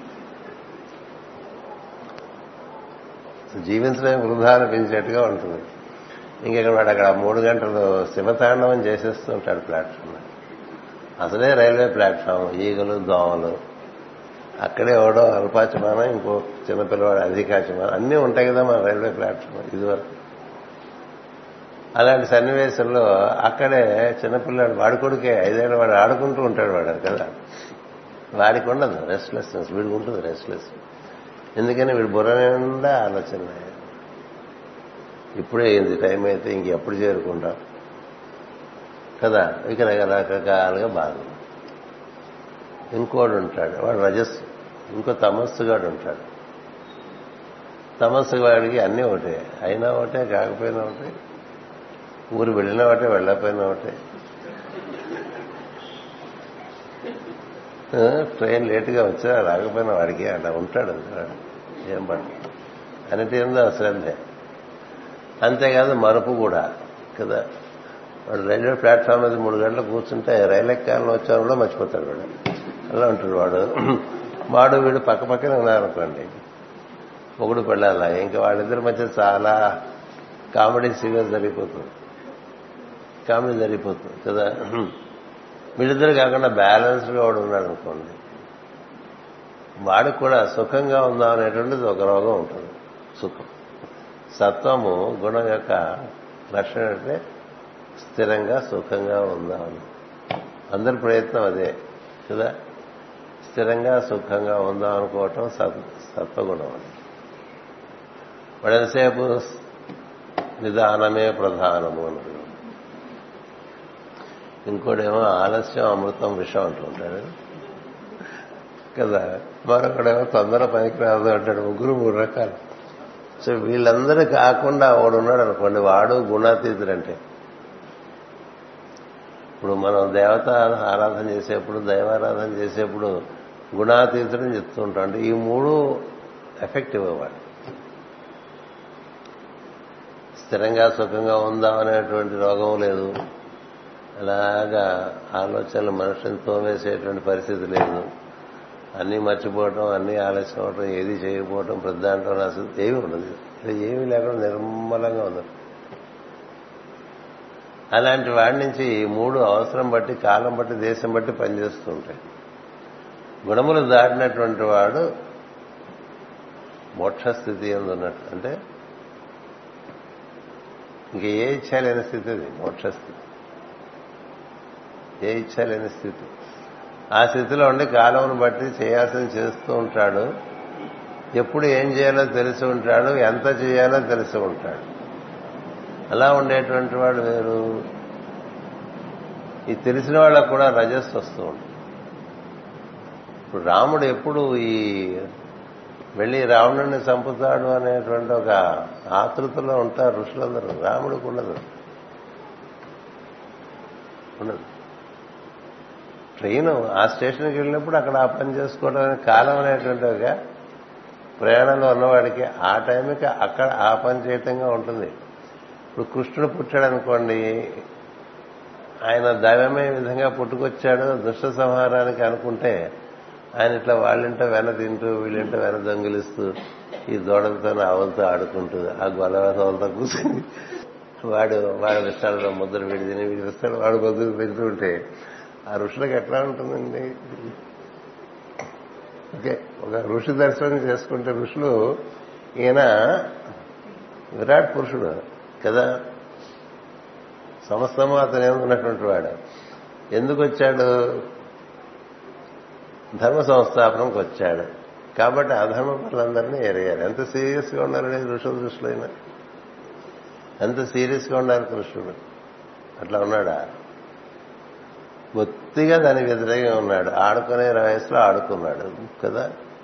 జీవించడం వృధా అనిపించేట్టుగా ఉంటుంది ఇంకెక్కడ వాడు అక్కడ మూడు గంటలు శివతాండవం చేసేస్తూ ఉంటాడు ప్లాట్ఫామ్ అసలే రైల్వే ప్లాట్ఫామ్ ఈగలు దోమలు అక్కడే ఎవడో అల్పాచమానం ఇంకో చిన్నపిల్లవాడు అధికాచమానం అన్నీ ఉంటాయి కదా మన రైల్వే ప్లాట్ఫామ్ ఇదివరకు అలాంటి సన్నివేశంలో అక్కడే చిన్నపిల్లాడు వాడి కొడుకే ఐదేళ్ళ వాడు ఆడుకుంటూ ఉంటాడు వాడు కదా వాడికి ఉండదు రెస్ట్లెస్నెస్ వీడికి ఉంటుంది రెస్ట్లెస్ ఎందుకని వీడు బుర్ర నిండా ఆలోచన ఇప్పుడే అయింది టైం అయితే ఇంకెప్పుడు చేరుకుంటాం కదా ఇక రకరకాలుగా బాగుంది ఇంకోడు ఉంటాడు వాడు రజస్సు ఇంకో తమస్సుగాడు ఉంటాడు తమస్సు వాడికి అన్నీ ఒకటే అయినా ఒకటే కాకపోయినా ఒకటే ఊరు వెళ్ళినా ఒకటే వెళ్ళకపోయినా ఒకటే ట్రైన్ లేటుగా వచ్చా రాకపోయినా వాడికి అలా ఉంటాడు ఏం పడ అన్నిటి ఏందో అశ్రద్ధే అంతేకాదు మరుపు కూడా కదా వాడు రైల్వే ప్లాట్ఫామ్ మీద మూడు గంటలు కూర్చుంటే రైలు ఎక్కాలను వచ్చాను కూడా మర్చిపోతాడు వాడు అలా ఉంటాడు వాడు వాడు వీడు పక్క పక్కనే ఉన్నారనుకోండి మొగుడు పెళ్ళాల ఇంకా వాళ్ళిద్దరి మధ్య చాలా కామెడీ సీరియస్ జరిగిపోతుంది కామెడీ జరిగిపోతుంది కదా వీళ్ళిద్దరు కాకుండా బ్యాలెన్స్డ్గా వాడు ఉన్నాడు అనుకోండి వాడికి కూడా సుఖంగా ఉందాం అనేటువంటిది ఒక రోగం ఉంటుంది సుఖం సత్వము గుణం యొక్క లక్షణం అంటే స్థిరంగా సుఖంగా ఉందామని అందరి ప్రయత్నం అదే కదా స్థిరంగా సుఖంగా ఉందాం అనుకోవటం సత్వగుణం అని వాడు ఎంతసేపు నిదానమే ప్రధానము అన్నాడు ఇంకోటేమో ఆలస్యం అమృతం విషం అంటుంటాడు కదా మరొకడేమో తొందర పనికి రాదు అంటాడు ముగ్గురు మూడు రకాలు సో వీళ్ళందరూ కాకుండా వాడు ఉన్నాడు అనుకోండి వాడు గుణాతీతుడు అంటే ఇప్పుడు మనం దేవత ఆరాధన చేసేప్పుడు దైవారాధన చేసేప్పుడు గుణాతీతుడని చెప్తూ ఉంటాం అంటే ఈ మూడు ఎఫెక్టివ్ వాడు స్థిరంగా సుఖంగా ఉందాం అనేటువంటి రోగం లేదు అలాగా ఆలోచనలు మనుషుని తోమేసేటువంటి పరిస్థితి లేదు అన్నీ మర్చిపోవటం అన్నీ ఆలస్యం అవటం ఏది చేయకపోవటం ప్రద్దాంటం అసలు ఏమీ ఉండదు ఇది ఏమీ లేకుండా నిర్మలంగా ఉంది అలాంటి వాడి నుంచి ఈ మూడు అవసరం బట్టి కాలం బట్టి దేశం బట్టి పనిచేస్తూ ఉంటాయి గుణములు దాటినటువంటి వాడు మోక్షస్థితి ఉన్నట్టు అంటే ఇంక ఏ ఇచ్చా లేని స్థితి అది మోక్షస్థితి ఏ ఇచ్చా లేని స్థితి ఆ స్థితిలో ఉండి కాలమును బట్టి చేయాల్సింది చేస్తూ ఉంటాడు ఎప్పుడు ఏం చేయాలో తెలిసి ఉంటాడు ఎంత చేయాలో తెలిసి ఉంటాడు అలా ఉండేటువంటి వాడు వేరు ఈ తెలిసిన వాళ్ళకు కూడా రజస్సు వస్తూ ఉంటుంది ఇప్పుడు రాముడు ఎప్పుడు ఈ వెళ్ళి రావణుడిని చంపుతాడు అనేటువంటి ఒక ఆతృతలో ఉంటారు ఋషులందరూ రాముడికి ఉండదు ఉండదు ట్రైన్ ఆ స్టేషన్కి వెళ్ళినప్పుడు అక్కడ ఆ పని చేసుకోవడం కాలం అనేటువంటి ఒక ప్రయాణంలో ఉన్నవాడికి ఆ టైంకి అక్కడ ఆ పని చేయటంగా ఉంటుంది ఇప్పుడు కృష్ణుడు పుట్టాడు అనుకోండి ఆయన దైవమే విధంగా పుట్టుకొచ్చాడు దుష్ట సంహారానికి అనుకుంటే ఆయన ఇట్లా వాళ్ళింట వెన తింటూ వీళ్ళింట వెన దొంగిలిస్తూ ఈ దూడలతో ఆవులతో ఆడుకుంటూ ఆ గొలవలతో కూర్చొని వాడు వాడి విషయాలలో ముద్ర వీడి తిని వీడి విషయాలు వాడు ముద్ర తింటూ ఉంటే ఆ ఋషులకు ఎట్లా ఉంటుందండి ఓకే ఒక ఋషి దర్శనం చేసుకుంటే ఋషులు ఈయన విరాట్ పురుషుడు కదా సమస్తము అతను ఉన్నటువంటి వాడు ఎందుకు వచ్చాడు ధర్మ సంస్థాపనకు వచ్చాడు కాబట్టి అధర్మ పనులందరినీ ఎరగారు ఎంత సీరియస్గా ఉన్నారని ఋషుల దృష్టిలో అయినా ఎంత సీరియస్గా ఉన్నారు కృష్ణుడు అట్లా ఉన్నాడా బొత్తిగా దానికి వ్యతిరేకంగా ఉన్నాడు ఆడుకునే వయసులో ఆడుకున్నాడు కదా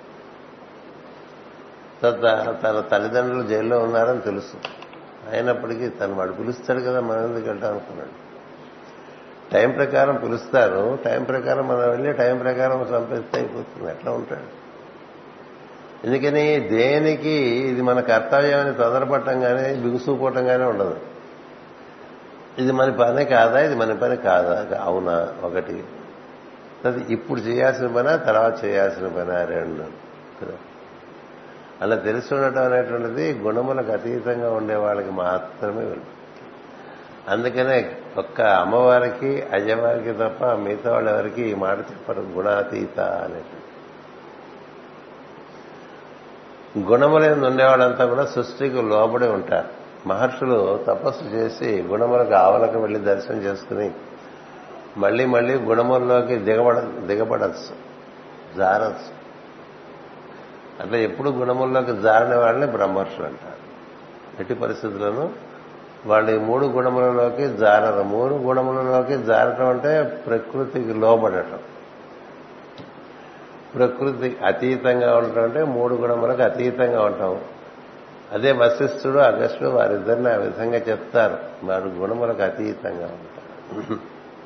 తన తల్లిదండ్రులు జైల్లో ఉన్నారని తెలుసు అయినప్పటికీ తను వాడు పిలుస్తాడు కదా మనం ఎందుకు వెళ్తాం అనుకున్నాడు టైం ప్రకారం పిలుస్తారు టైం ప్రకారం మనం వెళ్ళి టైం ప్రకారం చంపేస్తే అయిపోతుంది ఎట్లా ఉంటాడు ఎందుకని దేనికి ఇది మన కర్తవ్యం అని తొందరపడటం కానీ బిగుసుకుపోవటం కానీ ఉండదు ఇది మన పని కాదా ఇది మన పని కాదా అవునా ఒకటి అది ఇప్పుడు చేయాల్సిన పని తర్వాత చేయాల్సిన పని రెండు కదా అలా తెలిసి ఉండటం అనేటువంటిది గుణములకు అతీతంగా ఉండే వాళ్ళకి మాత్రమే వెళ్ళు అందుకనే ఒక్క అమ్మవారికి అయ్యవారికి తప్ప మిగతా వాళ్ళు ఎవరికి ఈ మాట చెప్పరు గుణాతీత అనేటువంటి గుణములేని ఉండేవాళ్ళంతా కూడా సృష్టికి లోబడి ఉంటారు మహర్షులు తపస్సు చేసి గుణములకు ఆవలకు వెళ్లి దర్శనం చేసుకుని మళ్లీ మళ్లీ గుణముల్లోకి దిగబడ దిగబడచ్చు జారచ్చు అట్లా ఎప్పుడు గుణముల్లోకి జారిన వాళ్ళని బ్రహ్మర్షులు అంటారు ఎట్టి పరిస్థితులను వాళ్ళు ఈ మూడు గుణములలోకి జారరు మూడు గుణములలోకి జారటం అంటే ప్రకృతికి లోబడటం ప్రకృతి అతీతంగా ఉండటం అంటే మూడు గుణములకు అతీతంగా ఉంటాం అదే వశిష్ఠుడు అగస్టుడు వారిద్దరిని ఆ విధంగా చెప్తారు వాడు గుణములకు అతీతంగా ఉంటారు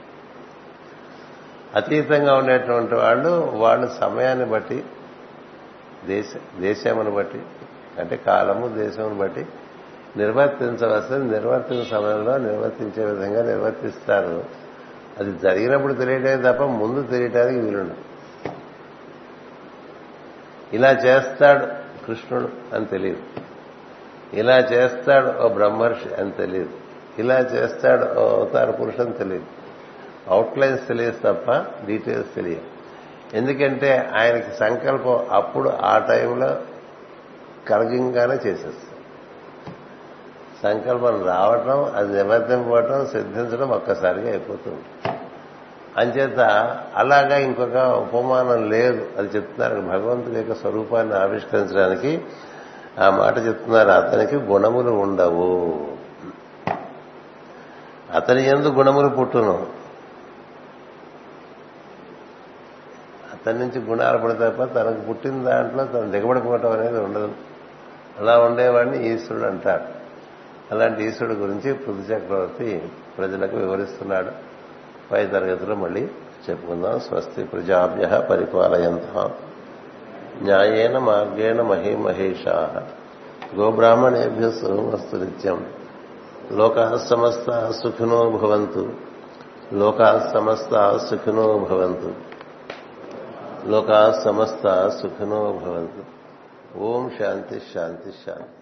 అతీతంగా ఉండేటువంటి వాళ్ళు వాళ్ళు సమయాన్ని బట్టి దేశ దేశమును బట్టి అంటే కాలము దేశమును బట్టి నిర్వర్తించవలసిన నిర్వర్తించిన సమయంలో నిర్వర్తించే విధంగా నిర్వర్తిస్తారు అది జరిగినప్పుడు తెలియటమే తప్ప ముందు తెలియటానికి వీలుండదు ఇలా చేస్తాడు కృష్ణుడు అని తెలియదు ఇలా చేస్తాడు ఓ బ్రహ్మర్షి అని తెలియదు ఇలా చేస్తాడు ఓ అవతార పురుషు అని తెలియదు అవుట్లైన్స్ తెలియదు తప్ప డీటెయిల్స్ తెలియదు ఎందుకంటే ఆయనకి సంకల్పం అప్పుడు ఆ టైంలో కలగంగానే చేసేస్తాం సంకల్పం రావటం అది నివర్తింపవటం సిద్ధించడం ఒక్కసారిగా అయిపోతుంది అంచేత అలాగా ఇంకొక ఉపమానం లేదు అది చెప్తున్నారు భగవంతుడి యొక్క స్వరూపాన్ని ఆవిష్కరించడానికి ఆ మాట చెప్తున్నారు అతనికి గుణములు ఉండవు అతని ఎందు గుణములు పుట్టును తన నుంచి గుణాలు పడితే తప్ప తనకు పుట్టిన దాంట్లో తను దిగబడిపోవటం అనేది ఉండదు అలా ఉండేవాడిని ఈశ్వరుడు అంటారు అలాంటి ఈశ్వరుడు గురించి పృథు చక్రవర్తి ప్రజలకు వివరిస్తున్నాడు పై తరగతిలో మళ్ళీ చెప్పుకుందాం స్వస్తి ప్రజాభ్య పరిపాలయంత న్యాయేన మార్గేణ మహీమహేషా గోబ్రాహ్మణేభ్య సుమస్తు నిత్యం లోకా సమస్త సుఖినో భవంతు లోకా సమస్త సుఖినో భవంతు లోకా సమస్త సుఖినో భవంతు ఓం శాంతి శాంతి శాంతి